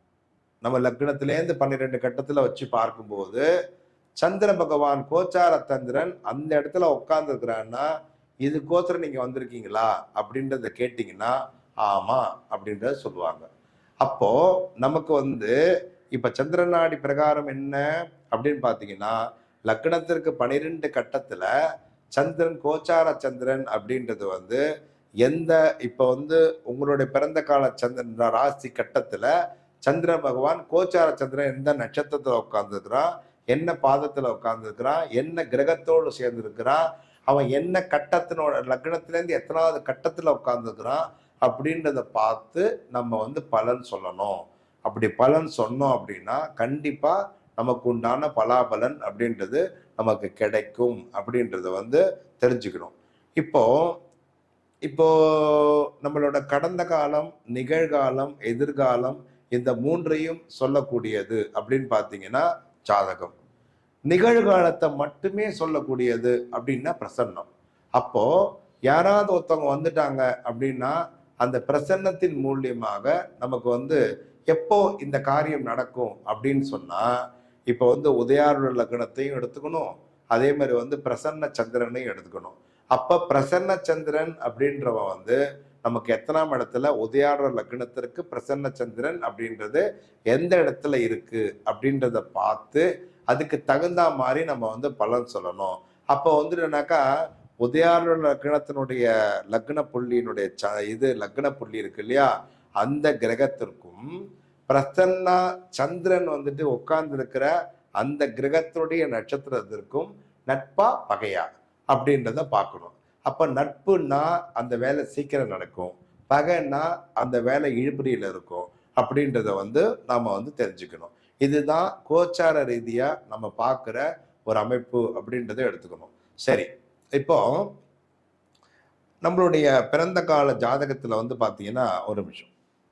நம்ம லக்னத்திலேருந்து பன்னிரெண்டு கட்டத்துல வச்சு பார்க்கும்போது சந்திர பகவான் கோச்சார சந்திரன் அந்த இடத்துல உட்கார்ந்துருக்கிறான்னா இதுக்கோசரம் நீங்க வந்திருக்கீங்களா அப்படின்றத கேட்டிங்கன்னா ஆமா அப்படின்றத சொல்லுவாங்க அப்போ நமக்கு வந்து இப்ப சந்திரநாடி பிரகாரம் என்ன அப்படின்னு பாத்தீங்கன்னா லக்னத்திற்கு பனிரெண்டு கட்டத்துல சந்திரன் கோச்சார சந்திரன் அப்படின்றது வந்து எந்த இப்ப வந்து உங்களுடைய பிறந்த கால சந்திரன் ராசி கட்டத்துல சந்திர பகவான் கோச்சார சந்திரன் எந்த நட்சத்திரத்துல உட்கார்ந்துருக்கிறான் என்ன பாதத்துல உட்கார்ந்துருக்கிறான் என்ன கிரகத்தோடு சேர்ந்திருக்கிறான் அவன் என்ன கட்டத்தினோட லக்னத்திலேருந்து எத்தனாவது கட்டத்துல உட்கார்ந்துருக்கிறான் அப்படின்றத பார்த்து நம்ம வந்து பலன் சொல்லணும் அப்படி பலன் சொன்னோம் அப்படின்னா கண்டிப்பா நமக்கு உண்டான பலாபலன் அப்படின்றது நமக்கு கிடைக்கும் அப்படின்றத வந்து தெரிஞ்சுக்கணும் இப்போ இப்போ நம்மளோட கடந்த காலம் நிகழ்காலம் எதிர்காலம் இந்த மூன்றையும் சொல்லக்கூடியது அப்படின்னு பார்த்தீங்கன்னா ஜாதகம் நிகழ்காலத்தை மட்டுமே சொல்லக்கூடியது அப்படின்னா பிரசன்னம் அப்போ யாராவது ஒருத்தவங்க வந்துட்டாங்க அப்படின்னா அந்த பிரசன்னத்தின் மூலியமாக நமக்கு வந்து எப்போ இந்த காரியம் நடக்கும் அப்படின்னு சொன்னா இப்போ வந்து உதயாருட லக்னத்தையும் எடுத்துக்கணும் அதே மாதிரி வந்து பிரசன்ன சந்திரனையும் எடுத்துக்கணும் அப்ப பிரசன்ன சந்திரன் அப்படின்றவன் வந்து நமக்கு எத்தனாம் இடத்துல உதயாடுற லக்னத்திற்கு பிரசன்ன சந்திரன் அப்படின்றது எந்த இடத்துல இருக்கு அப்படின்றத பார்த்து அதுக்கு தகுந்த மாதிரி நம்ம வந்து பலன் சொல்லணும் அப்போ வந்துட்டுனாக்கா உதயாடுற லக்னத்தினுடைய லக்ன புள்ளியினுடைய ச இது லக்ன புள்ளி இருக்கு இல்லையா அந்த கிரகத்திற்கும் பிரசன்னா சந்திரன் வந்துட்டு உட்கார்ந்து இருக்கிற அந்த கிரகத்துடைய நட்சத்திரத்திற்கும் நட்பா பகையா அப்படின்றத பார்க்கணும் அப்ப நட்புன்னா அந்த வேலை சீக்கிரம் நடக்கும் பகைன்னா அந்த வேலை இழுபறியில இருக்கும் அப்படின்றத வந்து நாம வந்து தெரிஞ்சுக்கணும் இதுதான் கோச்சார ரீதியா நம்ம பார்க்குற ஒரு அமைப்பு அப்படின்றத எடுத்துக்கணும் சரி இப்போ நம்மளுடைய பிறந்த கால ஜாதகத்துல வந்து பாத்தீங்கன்னா ஒரு நிமிஷம்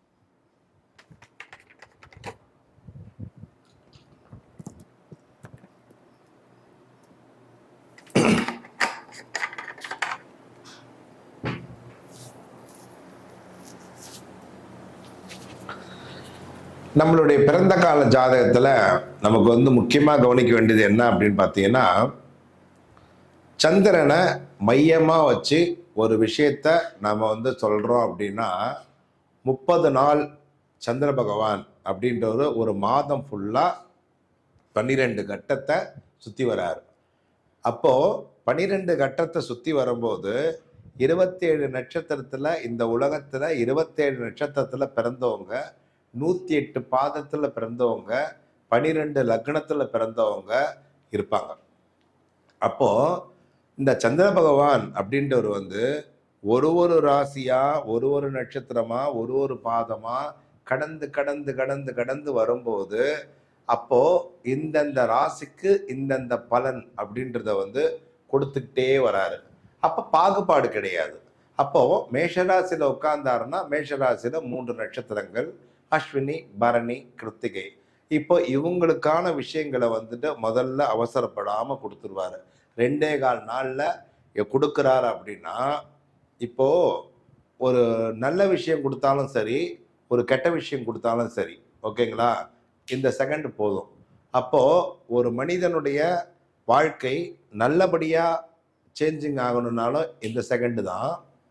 நம்மளுடைய பிறந்த கால ஜாதகத்துல நமக்கு வந்து முக்கியமா கவனிக்க வேண்டியது என்ன அப்படின்னு பார்த்தீங்கன்னா சந்திரனை மையமா வச்சு ஒரு விஷயத்த நம்ம வந்து சொல்றோம் அப்படின்னா முப்பது நாள் சந்திர பகவான் அப்படின்றவர் ஒரு மாதம் ஃபுல்லா பன்னிரெண்டு கட்டத்தை சுத்தி வராரு அப்போ பன்னிரெண்டு கட்டத்தை சுத்தி வரும்போது இருபத்தேழு நட்சத்திரத்துல இந்த உலகத்துல இருபத்தேழு நட்சத்திரத்துல பிறந்தவங்க நூத்தி எட்டு பாதத்துல பிறந்தவங்க பனிரெண்டு லக்னத்துல பிறந்தவங்க இருப்பாங்க அப்போ இந்த சந்திர பகவான் அப்படின்றவர் வந்து ஒரு ஒரு ராசியா ஒரு ஒரு நட்சத்திரமா ஒரு ஒரு பாதமா கடந்து கடந்து கடந்து கடந்து வரும்போது அப்போ இந்தந்த ராசிக்கு இந்தந்த பலன் அப்படின்றத வந்து கொடுத்துக்கிட்டே வராரு அப்ப பாகுபாடு கிடையாது அப்போ மேஷராசியில உட்கார்ந்தாருன்னா மேஷராசியில மூன்று நட்சத்திரங்கள் அஸ்வினி பரணி கிருத்திகை இப்போ இவங்களுக்கான விஷயங்களை வந்துட்டு முதல்ல அவசரப்படாம கொடுத்துருவாரு ரெண்டே கால் நாள்ல இ- கொடுக்கறாரு அப்படின்னா இப்போ ஒரு நல்ல விஷயம் கொடுத்தாலும் சரி ஒரு கெட்ட விஷயம் கொடுத்தாலும் சரி ஓகேங்களா இந்த செகண்ட் போதும் அப்போ ஒரு மனிதனுடைய வாழ்க்கை நல்லபடியா சேஞ்சிங் ஆகணும்னாலும் இந்த செகண்ட் தான்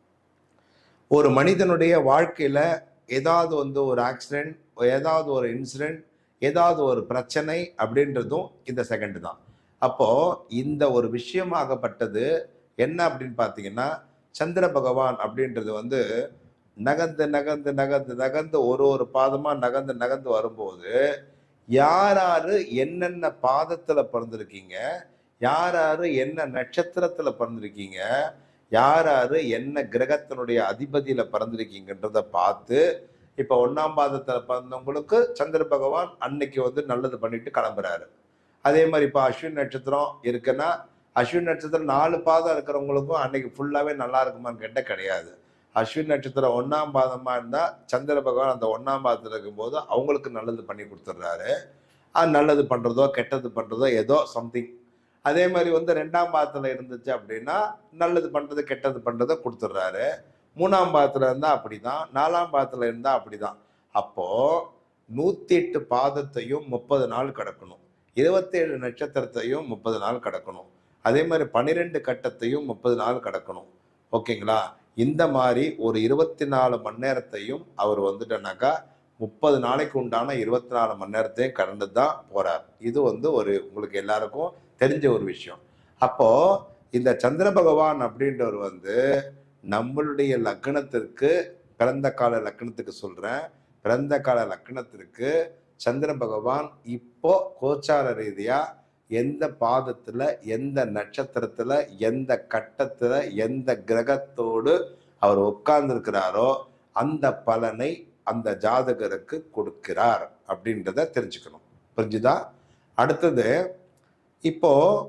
ஒரு மனிதனுடைய வாழ்க்கையில ஏதாவது வந்து ஒரு ஆக்சிடென்ட் ஏதாவது ஒரு இன்சிடென்ட் ஏதாவது ஒரு பிரச்சனை அப்படின்றதும் இந்த செகண்ட் தான் அப்போ இந்த ஒரு விஷயமாகப்பட்டது என்ன அப்படின்னு பார்த்தீங்கன்னா சந்திர பகவான் அப்படின்றது வந்து நகர்ந்து நகர்ந்து நகர்ந்து நகர்ந்து ஒரு ஒரு பாதமா நகர்ந்து நகர்ந்து வரும்போது யார் யாரு என்னென்ன பாதத்துல பிறந்திருக்கீங்க யார் யாரு என்ன நட்சத்திரத்துல பிறந்திருக்கீங்க யார் யாரு என்ன கிரகத்தினுடைய அதிபதியில பிறந்திருக்கீங்கன்றத பார்த்து இப்ப ஒன்னாம் பாதத்துல பிறந்தவங்களுக்கு சந்திர பகவான் அன்னைக்கு வந்து நல்லது பண்ணிட்டு கிளம்புறாரு அதே மாதிரி இப்போ அஸ்வின் நட்சத்திரம் இருக்குன்னா அஸ்வின் நட்சத்திரம் நாலு பாதம் இருக்கிறவங்களுக்கும் அன்னைக்கு ஃபுல்லாவே நல்லா இருக்குமான்னு கேட்டால் கிடையாது அஸ்வின் நட்சத்திரம் ஒன்னாம் பாதமா இருந்தா சந்திர பகவான் அந்த ஒன்னாம் பாதத்துல இருக்கும்போது அவங்களுக்கு நல்லது பண்ணி கொடுத்துட்றாரு அது நல்லது பண்றதோ கெட்டது பண்றதோ ஏதோ சம்திங் அதே மாதிரி வந்து ரெண்டாம் பாதத்துல இருந்துச்சு அப்படின்னா நல்லது பண்றது கெட்டது பண்றதை கொடுத்துட்றாரு மூணாம் பாதத்துல இருந்தா அப்படிதான் நாலாம் பாதத்துல இருந்தா அப்படிதான் அப்போ நூத்தி எட்டு பாதத்தையும் முப்பது நாள் கடக்கணும் இருபத்தேழு நட்சத்திரத்தையும் முப்பது நாள் கடக்கணும் அதே மாதிரி பன்னிரெண்டு கட்டத்தையும் முப்பது நாள் கடக்கணும் ஓகேங்களா இந்த மாதிரி ஒரு இருபத்தி நாலு மணி நேரத்தையும் அவர் வந்துட்டனாக்கா முப்பது நாளைக்கு உண்டான இருபத்தி நாலு மணி நேரத்தையும் கடந்து தான் போறார் இது வந்து ஒரு உங்களுக்கு எல்லாருக்கும் தெரிஞ்ச ஒரு விஷயம் அப்போ இந்த சந்திர பகவான் அப்படின்றவர் வந்து நம்மளுடைய லக்னத்திற்கு பிறந்த கால லக்னத்துக்கு சொல்றேன் பிறந்த கால லக்னத்திற்கு சந்திர பகவான் இப்போ கோச்சார ரீதியா எந்த பாதத்துல எந்த நட்சத்திரத்துல எந்த கட்டத்துல எந்த கிரகத்தோடு அவர் உட்கார்ந்துருக்கிறாரோ அந்த பலனை அந்த ஜாதகருக்கு கொடுக்கிறார் அப்படின்றத தெரிஞ்சுக்கணும் புரிஞ்சுதா அடுத்தது இப்போ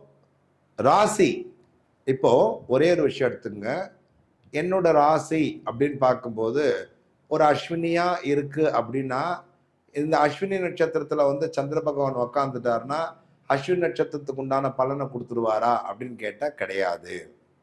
ராசி இப்போ ஒரே ஒரு விஷயம் எடுத்துங்க என்னோட ராசி அப்படின்னு பார்க்கும்போது ஒரு அஸ்வினியா இருக்கு அப்படின்னா இந்த அஸ்வினி நட்சத்திரத்துல வந்து சந்திர பகவான் உக்காந்துட்டாருன்னா அஸ்வினி நட்சத்திரத்துக்கு உண்டான பலனை கொடுத்துருவாரா அப்படின்னு கேட்டா கிடையாது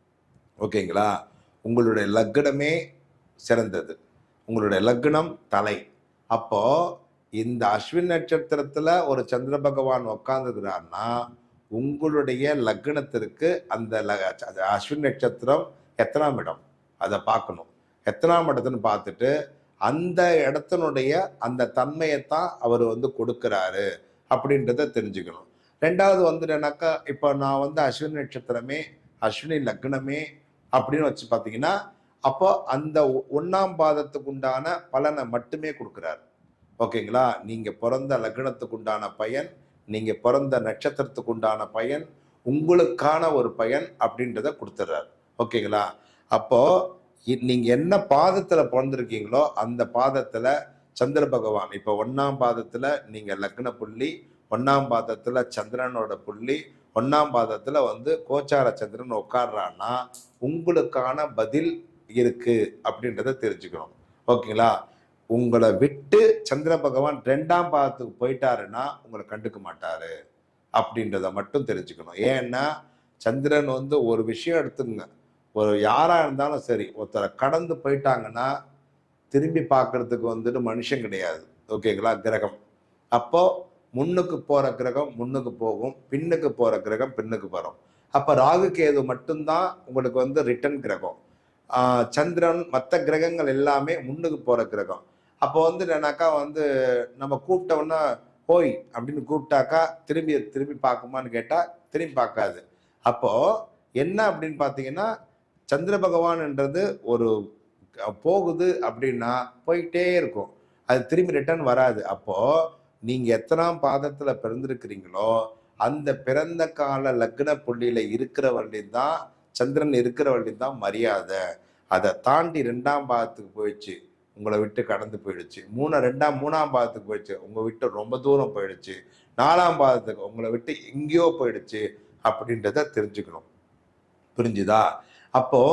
ஓகேங்களா உங்களுடைய லக்னமே சிறந்தது உங்களுடைய லக்னம் தலை அப்போ இந்த அஸ்வின் நட்சத்திரத்துல ஒரு சந்திர பகவான் உட்காந்துக்கிறாருன்னா உங்களுடைய லக்னத்திற்கு அந்த ல- அது அஸ்வின் நட்சத்திரம் எத்தனாம் இடம் அதை பார்க்கணும் எத்தனாம் இடத்துன்னு பார்த்துட்டு அந்த இடத்தினுடைய அந்த தன்மையைத்தான் அவர் வந்து கொடுக்கிறாரு அப்படின்றத தெரிஞ்சுக்கணும் ரெண்டாவது வந்துட்டேனாக்கா இப்போ நான் வந்து அஸ்வினி நட்சத்திரமே அஸ்வினி லக்னமே அப்படின்னு வச்சு பார்த்தீங்கன்னா அப்போ அந்த ஒ- ஒண்ணாம் பாதத்துக்கு உண்டான பலனை மட்டுமே கொடுக்குறாரு ஓகேங்களா நீங்க பிறந்த லக்னத்துக்கு உண்டான பயன் நீங்க பிறந்த நட்சத்திரத்துக்கு உண்டான பயன் உங்களுக்கான ஒரு பயன் அப்படின்றத கொடுத்துட்றாரு ஓகேங்களா அப்போ இ- நீங்க என்ன பாதத்துல பிறந்திருக்கீங்களோ அந்த பாதத்துல சந்திர பகவான் இப்போ ஒண்ணாம் பாதத்துல நீங்க லக்ன புள்ளி ஒண்ணாம் பாதத்துல சந்திரனோட புள்ளி ஒண்ணாம் பாதத்துல வந்து கோச்சார சந்திரன் உட்கார்றான்னா உங்களுக்கான பதில் இருக்கு அப்படின்றத தெரிஞ்சுக்கணும் ஓகேங்களா உங்களை விட்டு சந்திர பகவான் ரெண்டாம் பாதத்துக்கு போயிட்டாருன்னா உங்களை கண்டுக்க மாட்டாரு அப்படின்றத மட்டும் தெரிஞ்சுக்கணும் ஏன்னா சந்திரன் வந்து ஒரு விஷயம் எடுத்துங்க ஒரு யாரா இருந்தாலும் சரி ஒருத்தரை கடந்து போயிட்டாங்கன்னா திரும்பி பார்க்கறதுக்கு வந்துட்டு மனுஷன் கிடையாது ஓகேங்களா கிரகம் அப்போ முன்னுக்கு போற கிரகம் முன்னுக்கு போகும் பின்னுக்கு போற கிரகம் பின்னுக்கு வரும் அப்ப ராகு கேது மட்டும்தான் உங்களுக்கு வந்து ரிட்டன் கிரகம் ஆஹ் சந்திரன் மற்ற கிரகங்கள் எல்லாமே முன்னுக்கு போற கிரகம் அப்போ வந்து என்னன்னாக்கா வந்து நம்ம கூப்பிட்டோம்னா போய் அப்படின்னு கூப்பிட்டாக்கா திரும்பி திரும்பி பார்க்குமான்னு கேட்டா திரும்பி பார்க்காது அப்போ என்ன அப்படின்னு பார்த்தீங்கன்னா சந்திர பகவான்ன்றது ஒரு அஹ், போகுது அப்படின்னா போயிட்டே இருக்கும் அது திரும்பி ரிட்டர்ன் வராது அப்போ நீங்க எத்தனாம் பாதத்துல பிறந்திருக்கிறீங்களோ அந்த பிறந்த கால லக்ன புள்ளியில இருக்கிற வரையும் தான் சந்திரன் இருக்கிற வரையும் தான் மரியாதை அதை தாண்டி ரெண்டாம் பாதத்துக்கு போயிடுச்சு உங்களை விட்டு கடந்து போயிடுச்சு மூணு ரெண்டாம் மூணாம் பாதத்துக்கு போயிடுச்சு உங்க விட்டு ரொம்ப தூரம் போயிடுச்சு நாலாம் பாதத்துக்கு உங்களை விட்டு எங்கேயோ போயிடுச்சு அப்படின்றத தெரிஞ்சுக்கணும் புரிஞ்சுதா அப்போ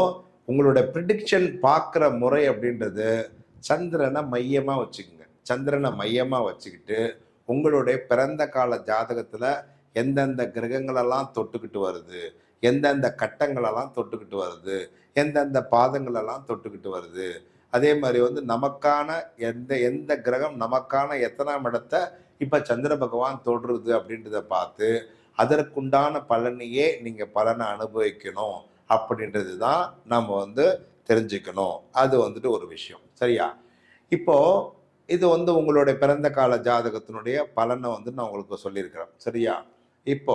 உங்களோட ப்ரிடிக்ஷன் பார்க்குற முறை அப்படின்றது சந்திரனை மையமாக வச்சுக்கோங்க சந்திரனை மையமாக வச்சுக்கிட்டு உங்களுடைய பிறந்த கால ஜாதகத்தில் எந்தெந்த கிரகங்களெல்லாம் தொட்டுக்கிட்டு வருது எந்தெந்த கட்டங்களெல்லாம் தொட்டுக்கிட்டு வருது எந்தெந்த பாதங்களெல்லாம் தொட்டுக்கிட்டு வருது அதே மாதிரி வந்து நமக்கான எந்த எந்த கிரகம் நமக்கான எத்தனாம் இடத்த இப்போ சந்திர பகவான் தொடுறது அப்படின்றத பார்த்து அதற்குண்டான பலனையே நீங்கள் பலனை அனுபவிக்கணும் அப்படின்றது தான் நம்ம வந்து தெரிஞ்சுக்கணும் அது வந்துட்டு ஒரு விஷயம் சரியா இப்போ இது வந்து உங்களுடைய பிறந்த கால ஜாதகத்தினுடைய பலனை வந்து நான் உங்களுக்கு சொல்லியிருக்கிறேன் சரியா இப்போ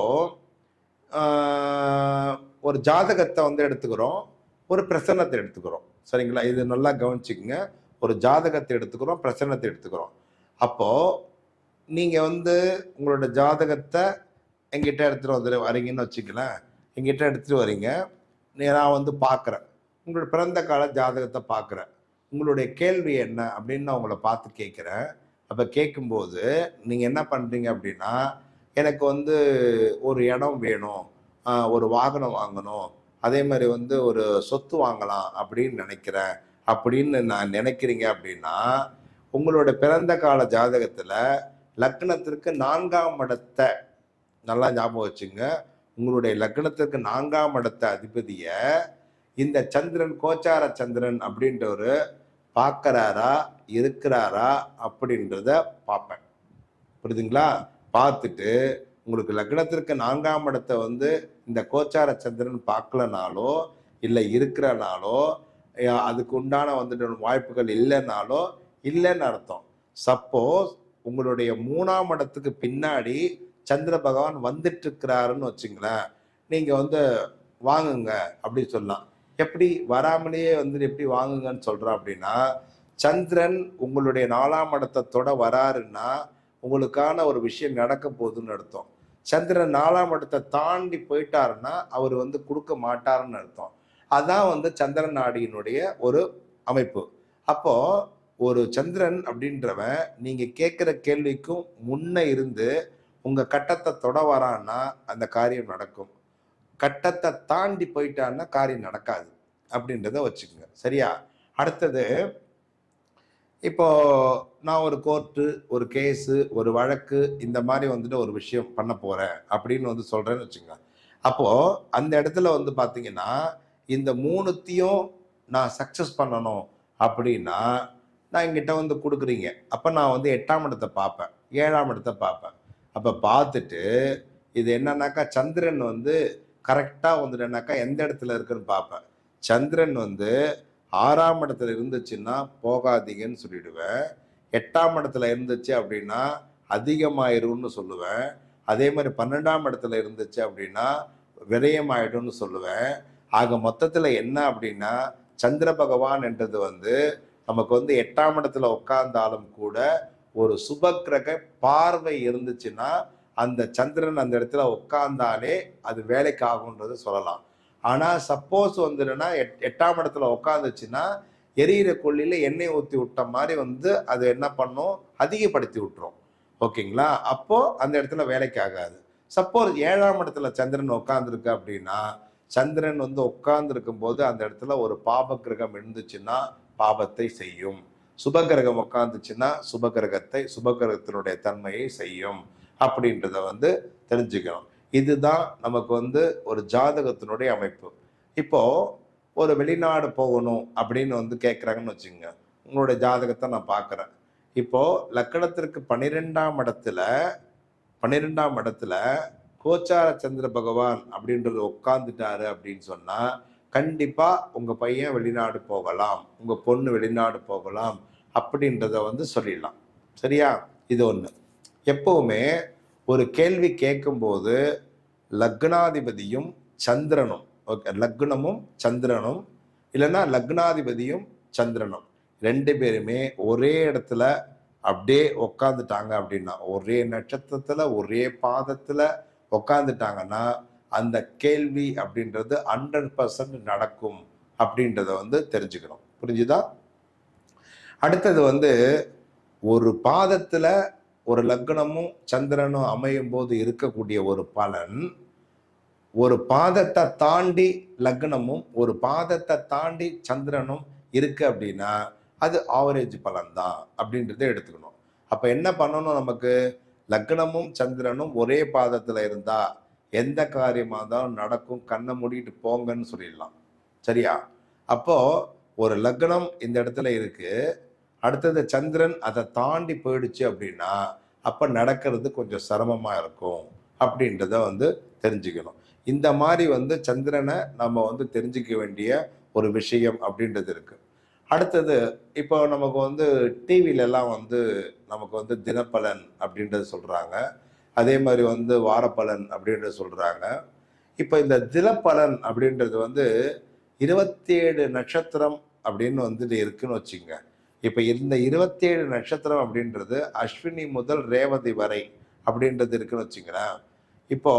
ஆஹ், ஒரு ஜாதகத்தை வந்து எடுத்துக்கிறோம் ஒரு பிரசன்னத்தை எடுத்துக்கிறோம் சரிங்களா இது நல்லா கவனிச்சுக்கங்க ஒரு ஜாதகத்தை எடுத்துக்கிறோம் பிரசன்னத்தை எடுத்துக்கிறோம் அப்போ நீங்க வந்து உங்களோட ஜாதகத்தை எங்கிட்ட எடுத்துட்டு வந்து வரீங்கன்னு வச்சுக்கலாம் எங்கிட்ட எடுத்துட்டு வரீங்க நீ- நான் வந்து பார்க்குறேன் உங்களோட பிறந்த கால ஜாதகத்தை பார்க்குறேன் உங்களுடைய கேள்வி என்ன அப்படின்னு நான் உங்களை பார்த்து கேட்குறேன் அப்போ கேட்கும்போது நீங்கள் என்ன பண்ணுறீங்க அப்படின்னா எனக்கு வந்து ஒரு இடம் வேணும் ஆஹ் ஒரு வாகனம் வாங்கணும் அதே மாதிரி வந்து ஒரு சொத்து வாங்கலாம் அப்படின்னு நினைக்கிறேன் அப்படின்னு நான் நினைக்கிறீங்க அப்படின்னா உங்களோட பிறந்த கால ஜாதகத்தில் லக்னத்திற்கு நான்காம் இடத்தை நல்லா ஞாபகம் வச்சுங்க உங்களுடைய லக்னத்திற்கு நான்காம் இடத்த அதிபதிய இந்த சந்திரன் கோச்சார சந்திரன் அப்படின்றவர் பார்க்கறாரா இருக்கிறாரா அப்படின்றத பார்ப்பேன் புரியுதுங்களா பார்த்துட்டு உங்களுக்கு லக்னத்திற்கு நான்காம் இடத்தை வந்து இந்த கோச்சார சந்திரன் பார்க்கலனாலோ இல்லை இருக்கிறனாலோ அஹ் அதுக்கு உண்டான வந்துட்டு வாய்ப்புகள் இல்லைனாலோ இல்லைன்னு அர்த்தம் சப்போஸ் உங்களுடைய மூணாம் இடத்துக்கு பின்னாடி சந்திர பகவான் வந்துட்டு இருக்கிறாருன்னு வச்சுங்களேன் நீங்க வந்து வாங்குங்க அப்படி சொல்லலாம் எப்படி வராமலேயே வந்து எப்படி வாங்குங்கன்னு சொல்றோம் அப்படின்னா சந்திரன் உங்களுடைய நாலாம் இடத்தை தொட வராருன்னா உங்களுக்கான ஒரு விஷயம் நடக்க போகுதுன்னு அர்த்தம் சந்திரன் நாலாம் இடத்தை தாண்டி போயிட்டாருன்னா அவர் வந்து கொடுக்க மாட்டாருன்னு அர்த்தம் அதான் வந்து சந்திரன் நாடியினுடைய ஒரு அமைப்பு அப்போ ஒரு சந்திரன் அப்படின்றவன் நீங்க கேட்குற கேள்விக்கும் முன்ன இருந்து உங்க கட்டத்தை தொட வரான்னா அந்த காரியம் நடக்கும் கட்டத்தை தாண்டி போயிட்டான்னா காரியம் நடக்காது அப்படின்றத வச்சுக்கோங்க சரியா அடுத்தது இப்போ நான் ஒரு கோர்ட்டு ஒரு கேஸு ஒரு வழக்கு இந்த மாதிரி வந்துட்டு ஒரு விஷயம் பண்ண போறேன் அப்படின்னு வந்து சொல்றேன்னு வச்சுக்கோங்க அப்போ அந்த இடத்துல வந்து பாத்தீங்கன்னா இந்த மூணுத்தையும் நான் சக்சஸ் பண்ணணும் அப்படின்னா நான் எங்கிட்ட வந்து கொடுக்குறீங்க அப்போ நான் வந்து எட்டாம் இடத்தை பார்ப்பேன் ஏழாம் இடத்தை பார்ப்பேன் அப்போ பார்த்துட்டு இது என்னன்னாக்கா சந்திரன் வந்து கரெக்டாக வந்துட்டுனாக்கா எந்த இடத்துல இருக்குன்னு பார்ப்பேன் சந்திரன் வந்து ஆறாம் இடத்துல இருந்துச்சுன்னா போகாதீங்கன்னு சொல்லிடுவேன் எட்டாம் இடத்துல இருந்துச்சு அப்படின்னா அதிகமாயிரும்னு சொல்லுவேன் அதே மாதிரி பன்னெண்டாம் இடத்துல இருந்துச்சு அப்படின்னா விரயமாயிடும்னு சொல்லுவேன் ஆக மொத்தத்தில் என்ன அப்படின்னா சந்திர பகவான் என்றது வந்து நமக்கு வந்து எட்டாம் இடத்துல உட்கார்ந்தாலும் கூட ஒரு சுபக்கிரக பார்வை இருந்துச்சுன்னா அந்த சந்திரன் அந்த இடத்துல உட்கார்ந்தாலே அது வேலைக்கு ஆகுன்றது சொல்லலாம் ஆனா சப்போஸ் வந்துடுன்னா எட் எட்டாம் இடத்துல உட்காந்துச்சுன்னா எரியிற கொள்ளியில எண்ணெய் ஊற்றி விட்ட மாதிரி வந்து அது என்ன பண்ணும் அதிகப்படுத்தி விட்டுரும் ஓகேங்களா அப்போ அந்த இடத்துல வேலைக்கு ஆகாது சப்போஸ் ஏழாம் இடத்துல சந்திரன் உட்காந்துருக்கு அப்படின்னா சந்திரன் வந்து உட்கார்ந்துருக்கும் போது அந்த இடத்துல ஒரு பாப கிரகம் இருந்துச்சுன்னா பாபத்தை செய்யும் சுபகிரகம் உட்காந்துச்சுன்னா சுபகிரகத்தை சுபகிரகத்தினுடைய தன்மையை செய்யும் அப்படின்றத வந்து தெரிஞ்சுக்கணும் இதுதான் நமக்கு வந்து ஒரு ஜாதகத்தினுடைய அமைப்பு இப்போ ஒரு வெளிநாடு போகணும் அப்படின்னு வந்து கேட்குறாங்கன்னு வச்சுங்க உங்களுடைய ஜாதகத்தை நான் பார்க்குறேன் இப்போ லக்கணத்திற்கு பன்னிரெண்டாம் இடத்துல பன்னிரெண்டாம் இடத்துல கோச்சார சந்திர பகவான் அப்படின்றது உட்காந்துட்டாரு அப்படின்னு சொன்னா கண்டிப்பா உங்க பையன் வெளிநாடு போகலாம் உங்க பொண்ணு வெளிநாடு போகலாம் அப்படின்றத வந்து சொல்லிடலாம் சரியா இது ஒண்ணு எப்பவுமே ஒரு கேள்வி கேட்கும்போது லக்னாதிபதியும் சந்திரனும் ஓகே லக்னமும் சந்திரனும் இல்லைன்னா லக்னாதிபதியும் சந்திரனும் ரெண்டு பேருமே ஒரே இடத்துல அப்படியே உக்காந்துட்டாங்க அப்படின்னா ஒரே நட்சத்திரத்துல ஒரே பாதத்துல உக்காந்துட்டாங்கன்னா அந்த கேள்வி அப்படின்றது ஹண்ட்ரட் பர்சன்ட் நடக்கும் அப்படின்றத வந்து தெரிஞ்சுக்கணும் புரிஞ்சுதா அடுத்தது வந்து ஒரு பாதத்துல ஒரு லக்னமும் சந்திரனும் அமையும் போது இருக்கக்கூடிய ஒரு பலன் ஒரு பாதத்தை தாண்டி லக்னமும் ஒரு பாதத்தை தாண்டி சந்திரனும் இருக்கு அப்படின்னா அது ஆவரேஜ் பலன்தான் அப்படின்றத எடுத்துக்கணும் அப்ப என்ன பண்ணணும் நமக்கு லக்னமும் சந்திரனும் ஒரே பாதத்துல இருந்தா எந்த காரியமா இருந்தாலும் நடக்கும் கண்ணை மூடிட்டு போங்கன்னு சொல்லிடலாம் சரியா அப்போ ஒரு லக்னம் இந்த இடத்துல இருக்கு அடுத்தது சந்திரன் அதை தாண்டி போயிடுச்சு அப்படின்னா அப்ப நடக்கிறது கொஞ்சம் சிரமமா இருக்கும் அப்படின்றத வந்து தெரிஞ்சுக்கணும் இந்த மாதிரி வந்து சந்திரனை நம்ம வந்து தெரிஞ்சுக்க வேண்டிய ஒரு விஷயம் அப்படின்றது இருக்கு அடுத்தது இப்போ நமக்கு வந்து டிவில எல்லாம் வந்து நமக்கு வந்து தினப்பலன் அப்படின்றது சொல்றாங்க அதே மாதிரி வந்து வாரப்பலன் அப்படின்றது சொல்றாங்க இப்போ இந்த தினப்பலன் அப்படின்றது வந்து இருபத்தேழு நட்சத்திரம் அப்படின்னு வந்துட்டு இருக்குன்னு வச்சுங்க இப்போ இந்த இருபத்தேழு நட்சத்திரம் அப்படின்றது அஸ்வினி முதல் ரேவதி வரை அப்படின்றது இருக்குன்னு வச்சுங்களேன் இப்போ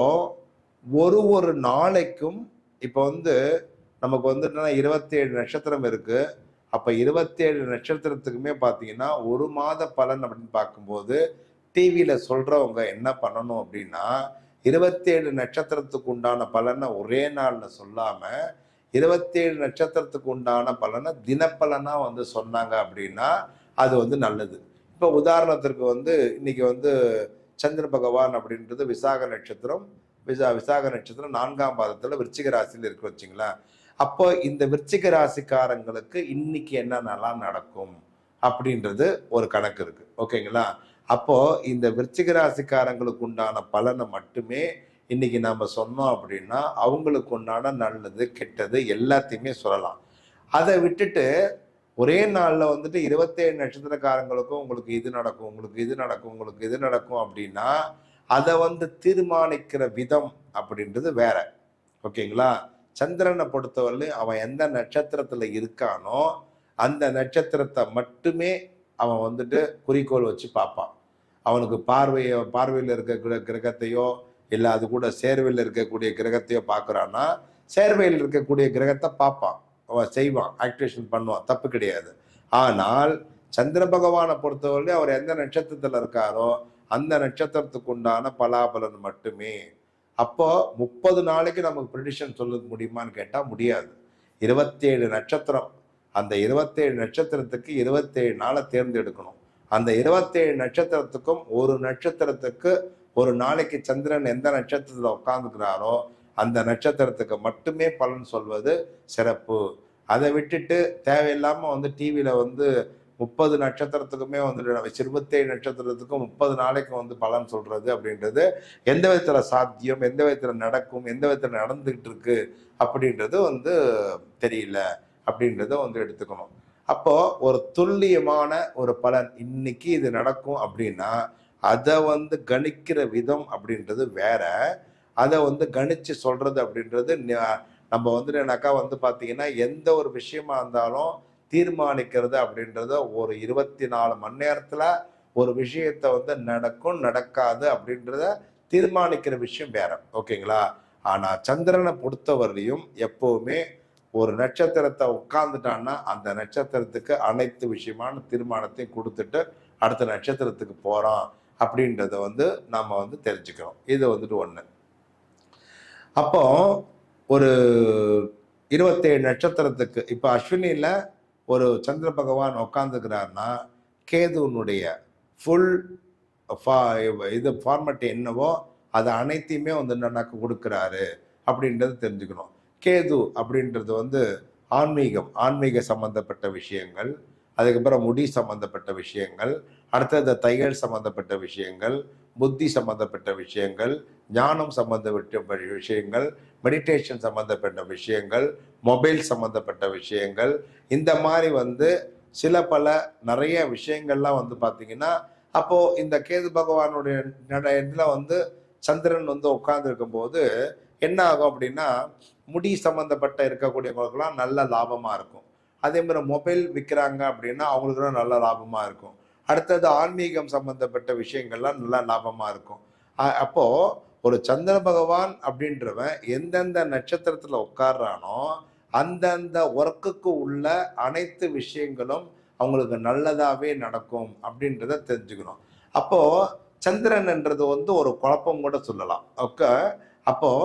ஒரு ஒரு நாளைக்கும் இப்போ வந்து நமக்கு வந்து என்னன்னா இருபத்தேழு நட்சத்திரம் இருக்கு அப்போ இருபத்தேழு நட்சத்திரத்துக்குமே பார்த்தீங்கன்னா ஒரு மாத பலன் அப்படின்னு பார்க்கும்போது டிவியில் சொல்கிறவங்க என்ன பண்ணணும் அப்படின்னா இருபத்தேழு நட்சத்திரத்துக்கு உண்டான பலனை ஒரே நாளில் சொல்லாமல் இருபத்தேழு நட்சத்திரத்துக்கு உண்டான பலனை தினப்பலனாக வந்து சொன்னாங்க அப்படின்னா அது வந்து நல்லது இப்போ உதாரணத்திற்கு வந்து இன்னைக்கு வந்து சந்திர பகவான் அப்படின்றது விசாக நட்சத்திரம் விசா விசாக நட்சத்திரம் நான்காம் பாதத்தில் விருச்சிக ராசியில் இருக்கு வச்சுங்களேன் அப்போ இந்த விருச்சிக ராசிக்காரங்களுக்கு இன்னைக்கு என்னென்னலாம் நடக்கும் அப்படின்றது ஒரு கணக்கு இருக்கு ஓகேங்களா அப்போ இந்த விருச்சிக ராசிக்காரங்களுக்கு உண்டான பலனை மட்டுமே இன்னைக்கு நாம சொன்னோம் அப்படின்னா அவங்களுக்கு உண்டான நல்லது கெட்டது எல்லாத்தையுமே சொல்லலாம் அதை விட்டுட்டு ஒரே நாளில் வந்துட்டு இருபத்தேழு நட்சத்திரக்காரங்களுக்கும் உங்களுக்கு இது நடக்கும் உங்களுக்கு இது நடக்கும் உங்களுக்கு இது நடக்கும் அப்படின்னா அதை வந்து தீர்மானிக்கிற விதம் அப்படின்றது வேற ஓகேங்களா சந்திரனை பொறுத்தவரை அவன் எந்த நட்சத்திரத்துல இருக்கானோ அந்த நட்சத்திரத்தை மட்டுமே அவன் வந்துட்டு குறிக்கோள் வச்சு பார்ப்பான் அவனுக்கு பார்வையோ பார்வையில் இருக்கக்கூடிய கிரகத்தையோ இல்லை அது கூட சேர்வையில் இருக்கக்கூடிய கிரகத்தையோ பார்க்குறான்னா சேர்வையில் இருக்கக்கூடிய கிரகத்தை பார்ப்பான் அவன் செய்வான் ஆக்டிவேஷன் பண்ணுவான் தப்பு கிடையாது ஆனால் சந்திர பகவானை பொறுத்தவரை அவர் எந்த நட்சத்திரத்தில் இருக்காரோ அந்த நட்சத்திரத்துக்கு உண்டான பலாபலன் மட்டுமே அப்போ முப்பது நாளைக்கு நமக்கு ப்ரிடிஷன் சொல்ல முடியுமான்னு கேட்டால் முடியாது இருபத்தேழு நட்சத்திரம் அந்த இருபத்தேழு நட்சத்திரத்துக்கு இருபத்தேழு நாளை தேர்ந்தெடுக்கணும் அந்த இருபத்தேழு நட்சத்திரத்துக்கும் ஒரு நட்சத்திரத்துக்கு ஒரு நாளைக்கு சந்திரன் எந்த நட்சத்திரத்தில் உட்காந்துக்கிறாரோ அந்த நட்சத்திரத்துக்கு மட்டுமே பலன் சொல்வது சிறப்பு அதை விட்டுட்டு தேவையில்லாமல் வந்து டிவியில் வந்து முப்பது நட்சத்திரத்துக்குமே வந்துட்டு இருபத்தேழு நட்சத்திரத்துக்கும் முப்பது நாளைக்கு வந்து பலன் சொல்றது அப்படின்றது எந்த விதத்துல சாத்தியம் எந்த விதத்துல நடக்கும் எந்த விதத்துல நடந்துகிட்டு இருக்கு அப்படின்றது வந்து தெரியல அப்படின்றத வந்து எடுத்துக்கணும் அப்போ ஒரு துல்லியமான ஒரு பலன் இன்னைக்கு இது நடக்கும் அப்படின்னா அதை வந்து கணிக்கிற விதம் அப்படின்றது வேற அதை வந்து கணிச்சு சொல்றது அப்படின்றது ந- நம்ம வந்து என்னக்கா வந்து பார்த்தீங்கன்னா எந்த ஒரு விஷயமா இருந்தாலும் தீர்மானிக்கிறது அப்படின்றத ஒரு இருபத்தி நாலு மணி நேரத்துல ஒரு விஷயத்த வந்து நடக்கும் நடக்காது அப்படின்றத தீர்மானிக்கிற விஷயம் வேற ஓகேங்களா ஆனா சந்திரனை பொறுத்தவரையிலும் எப்பவுமே ஒரு நட்சத்திரத்தை உட்கார்ந்துட்டான்னா அந்த நட்சத்திரத்துக்கு அனைத்து விஷயமான தீர்மானத்தையும் கொடுத்துட்டு அடுத்த நட்சத்திரத்துக்கு போறோம் அப்படின்றத வந்து நாம வந்து தெரிஞ்சுக்கிறோம் இது வந்துட்டு ஒண்ணு அப்போ ஒரு இருபத்தேழு நட்சத்திரத்துக்கு இப்போ அஸ்வினியில் ஒரு சந்திர பகவான் உட்காந்துக்கிறாருன்னா கேதுனுடைய ஃபுல் இது ஃபார்மட் என்னவோ அது அனைத்தையுமே வந்து எனக்கு கொடுக்குறாரு அப்படின்றத தெரிஞ்சுக்கணும் கேது அப்படின்றது வந்து ஆன்மீகம் ஆன்மீக சம்பந்தப்பட்ட விஷயங்கள் அதுக்கப்புறம் முடி சம்பந்தப்பட்ட விஷயங்கள் அடுத்தது தையல் சம்பந்தப்பட்ட விஷயங்கள் புத்தி சம்பந்தப்பட்ட விஷயங்கள் ஞானம் சம்பந்தப்பட்ட விஷயங்கள் மெடிடேஷன் சம்பந்தப்பட்ட விஷயங்கள் மொபைல் சம்பந்தப்பட்ட விஷயங்கள் இந்த மாதிரி வந்து சில பல நிறைய விஷயங்கள்லாம் வந்து பார்த்தீங்கன்னா அப்போ இந்த கேது பகவானுடைய நட இதுல வந்து சந்திரன் வந்து உட்கார்ந்து இருக்கும்போது என்ன ஆகும் அப்படின்னா முடி சம்பந்தப்பட்ட இருக்கக்கூடியவங்களுக்குலாம் நல்ல லாபமா இருக்கும் அதே மாதிரி மொபைல் விற்கிறாங்க அப்படின்னா அவங்களுக்குலாம் நல்ல லாபமா இருக்கும் அடுத்தது ஆன்மீகம் சம்பந்தப்பட்ட விஷயங்கள்லாம் நல்ல லாபமா இருக்கும் அ- அப்போ ஒரு சந்திர பகவான் அப்படின்றவன் எந்தெந்த நட்சத்திரத்துல உட்கார்றானோ அந்தந்த ஒர்க்குக்கு உள்ள அனைத்து விஷயங்களும் அவங்களுக்கு நல்லதாவே நடக்கும் அப்படின்றத தெரிஞ்சுக்கணும் அப்போ சந்திரன்ன்றது வந்து ஒரு குழப்பம் கூட சொல்லலாம் ஓகே அப்போ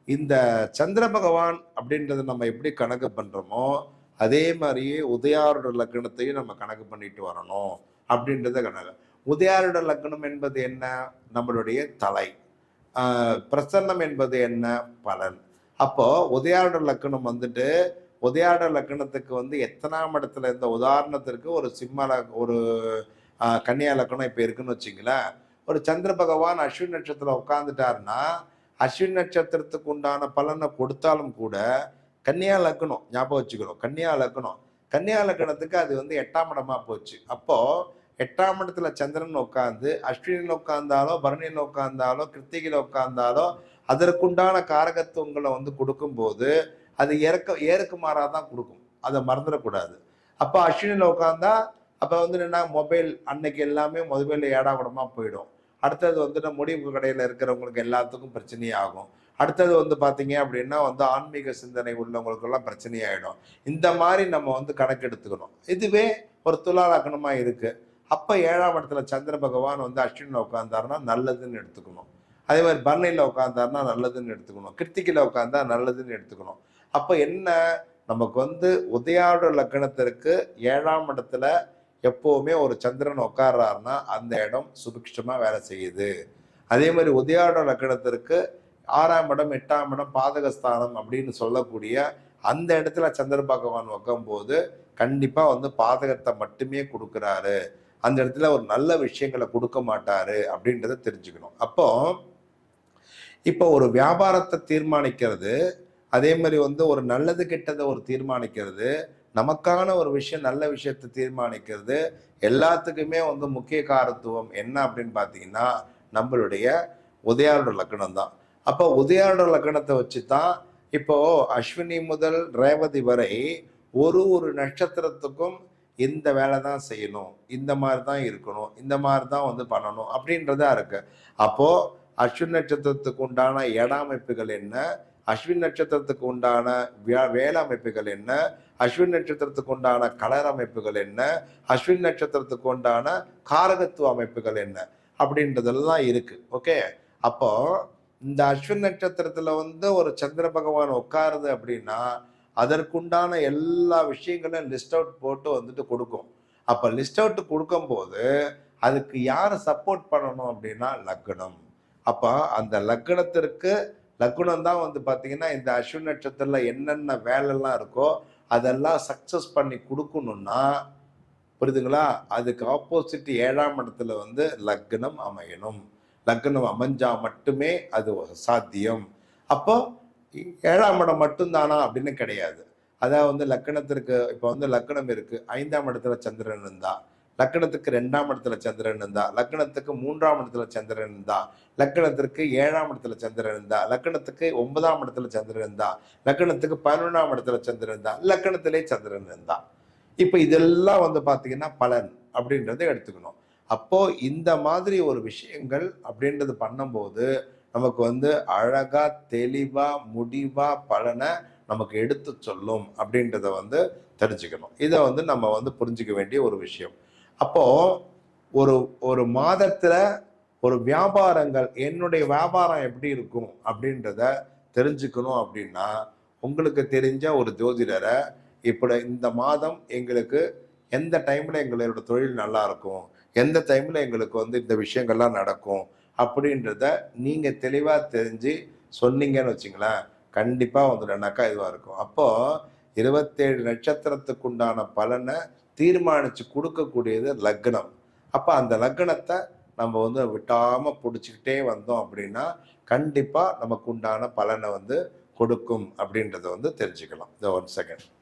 இந்த சந்திர பகவான் அப்படின்றத நம்ம எப்படி கணக்கு பண்றோமோ அதே மாதிரியே உதயாருட லக்னத்தையும் நம்ம கணக்கு பண்ணிட்டு வரணும் அப்படின்றத கணக்கு உதயாருட லக்னம் என்பது என்ன நம்மளுடைய தலை ஆஹ் பிரசன்னம் என்பது என்ன பலன் அப்போ உதயாருட லக்னம் வந்துட்டு உதயாருட லக்னத்துக்கு வந்து எத்தனாம் இடத்துல இந்த உதாரணத்திற்கு ஒரு சிம்ம லக்- ஒரு ஆஹ் கன்னியா லக்னம் இப்போ இருக்குன்னு வச்சுங்களேன் ஒரு சந்திர பகவான் அஸ்வின் நட்சத்திரம் உட்காந்துட்டாருன்னா அஸ்வின் நட்சத்திரத்துக்கு உண்டான பலனை கொடுத்தாலும் கூட கன்னியா லக்னம் ஞாபகம் வச்சுக்கணும் கன்னியா லக்னம் கன்னியா லக்னத்துக்கு அது வந்து எட்டாம் இடமா போச்சு அப்போ எட்டாம் இடத்துல சந்திரன் உட்காந்து அஸ்வினில் உட்கார்ந்தாலோ பரணியில் உட்கார்ந்தாலோ கிருத்திகையில் உட்கார்ந்தாலோ அதற்குண்டான காரகத்துவங்களை வந்து கொடுக்கும்போது அது ஏற்க ஏறுக்கு மாறாக தான் கொடுக்கும் அதை மறந்துடக்கூடாது அப்போ அஸ்வினியில் உட்காந்தா அப்போ வந்து என்ன மொபைல் அன்னைக்கு எல்லாமே மொபைல் ஏடாவிடமா போயிடும் அடுத்தது வந்துட்டு முடிவு கடையில் இருக்கிறவங்களுக்கு எல்லாத்துக்கும் பிரச்சனையாகும் அடுத்தது வந்து பார்த்தீங்க அப்படின்னா வந்து ஆன்மீக சிந்தனை உள்ளவங்களுக்கெல்லாம் பிரச்சனையாயிடும் இந்த மாதிரி நம்ம வந்து கணக்கெடுத்துக்கணும் இதுவே ஒரு துலா லக்னமா இருக்கு அப்போ ஏழாம் இடத்துல சந்திர பகவான் வந்து அஸ்வினில் உட்காந்தாருன்னா நல்லதுன்னு எடுத்துக்கணும் அதே மாதிரி பரணியில் உட்காந்தாருன்னா நல்லதுன்னு எடுத்துக்கணும் கிருத்திகையில் உட்காந்தா நல்லதுன்னு எடுத்துக்கணும் அப்போ என்ன நமக்கு வந்து உதயாட லக்னத்திற்கு ஏழாம் இடத்துல எப்பவுமே ஒரு சந்திரன் உட்கார்றாருன்னா அந்த இடம் சுபிக்ஷமா வேலை செய்யுது அதே மாதிரி உதயாட லக்னத்திற்கு ஆறாம் இடம் எட்டாம் இடம் பாதகஸ்தானம் அப்படின்னு சொல்லக்கூடிய அந்த இடத்துல சந்திர பகவான் உட்கும்போது கண்டிப்பா வந்து பாதகத்தை மட்டுமே கொடுக்குறாரு அந்த இடத்துல ஒரு நல்ல விஷயங்களை கொடுக்க மாட்டாரு அப்படின்றத தெரிஞ்சுக்கணும் அப்போ இப்போ ஒரு வியாபாரத்தை தீர்மானிக்கிறது அதே மாதிரி வந்து ஒரு நல்லது கெட்டதை ஒரு தீர்மானிக்கிறது நமக்கான ஒரு விஷயம் நல்ல விஷயத்தை தீர்மானிக்கிறது எல்லாத்துக்குமே வந்து முக்கிய காரத்துவம் என்ன அப்படின்னு பார்த்தீங்கன்னா நம்மளுடைய உதயாருட லக்னம் தான் அப்போ உதயாருட லக்னத்தை வச்சு தான் இப்போ அஸ்வினி முதல் ரேவதி வரை ஒரு ஒரு நட்சத்திரத்துக்கும் இந்த வேலை தான் செய்யணும் இந்த மாதிரி தான் இருக்கணும் இந்த மாதிரி தான் வந்து பண்ணணும் அப்படின்றதா இருக்கு அப்போ அஸ்வின் நட்சத்திரத்துக்கு உண்டான இட அமைப்புகள் என்ன அஸ்வின் நட்சத்திரத்துக்கு உண்டான வே- வேலை அமைப்புகள் என்ன அஸ்வின் நட்சத்திரத்துக்கு உண்டான கலர் அமைப்புகள் என்ன அஸ்வின் நட்சத்திரத்துக்கு உண்டான காரகத்துவ அமைப்புகள் என்ன அப்படின்றதெல்லாம் இருக்கு ஓகே அப்போ இந்த அஸ்வின் நட்சத்திரத்துல வந்து ஒரு சந்திர பகவான் உட்காருது அப்படின்னா அதற்குண்டான எல்லா விஷயங்களையும் லிஸ்ட் அவுட் போட்டு வந்துட்டு கொடுக்கும் அப்ப லிஸ்ட் அவுட் கொடுக்கும்போது அதுக்கு யாரை சப்போர்ட் பண்ணணும் அப்படின்னா லக்னம் அப்ப அந்த லக்னத்திற்கு லக்னம் தான் வந்து பாத்தீங்கன்னா இந்த அஸ்வின் நட்சத்திரத்துல என்னென்ன வேலைலாம் இருக்கோ அதெல்லாம் சக்சஸ் பண்ணி கொடுக்கணும்னா புரியுதுங்களா அதுக்கு ஆப்போசிட் ஏழாம் இடத்துல வந்து லக்னம் அமையணும் லக்னம் அமைஞ்சா மட்டுமே அது சாத்தியம் அப்போ ஏழாம் இடம் மட்டும்தானா அப்படின்னு கிடையாது அதாவது வந்து லக்கணத்திற்கு இப்போ வந்து லக்கணம் இருக்கு ஐந்தாம் இடத்துல சந்திரன் இருந்தா லக்கணத்துக்கு ரெண்டாம் இடத்துல சந்திரன் இருந்தா லக்கணத்துக்கு மூன்றாம் இடத்துல சந்திரன் இருந்தா லக்கணத்திற்கு ஏழாம் இடத்துல சந்திரன் இருந்தா லக்கணத்துக்கு ஒன்பதாம் இடத்துல சந்திரன் இருந்தா லக்கணத்துக்கு பதினொன்றாம் இடத்துல சந்திரன் இருந்தா லக்கணத்திலே சந்திரன் இருந்தா இப்போ இதெல்லாம் வந்து பார்த்தீங்கன்னா பலன் அப்படின்றத எடுத்துக்கணும் அப்போ இந்த மாதிரி ஒரு விஷயங்கள் அப்படின்றது பண்ணும்போது நமக்கு வந்து அழகா தெளிவா முடிவா பலனை நமக்கு எடுத்து சொல்லும் அப்படின்றத வந்து தெரிஞ்சுக்கணும் இதை வந்து நம்ம வந்து புரிஞ்சுக்க வேண்டிய ஒரு விஷயம் அப்போ ஒரு ஒரு மாதத்துல ஒரு வியாபாரங்கள் என்னுடைய வியாபாரம் எப்படி இருக்கும் அப்படின்றத தெரிஞ்சுக்கணும் அப்படின்னா உங்களுக்கு தெரிஞ்ச ஒரு ஜோதிடரை இப்படி இந்த மாதம் எங்களுக்கு எந்த டைம்ல எங்களோட தொழில் நல்லா இருக்கும் எந்த டைம்ல எங்களுக்கு வந்து இந்த விஷயங்கள்லாம் நடக்கும் அப்படின்றத நீங்க தெளிவா தெரிஞ்சு சொன்னீங்கன்னு வச்சுங்களேன் கண்டிப்பா வந்துடுனாக்கா இதுவா இருக்கும் அப்போ இருபத்தேழு நட்சத்திரத்துக்கு உண்டான பலனை தீர்மானிச்சு கொடுக்கக்கூடியது லக்னம் அப்ப அந்த லக்னத்தை நம்ம வந்து விட்டாம பிடிச்சிக்கிட்டே வந்தோம் அப்படின்னா கண்டிப்பா நமக்கு உண்டான பலனை வந்து கொடுக்கும் அப்படின்றத வந்து தெரிஞ்சுக்கலாம் இந்த ஒன் செகண்ட்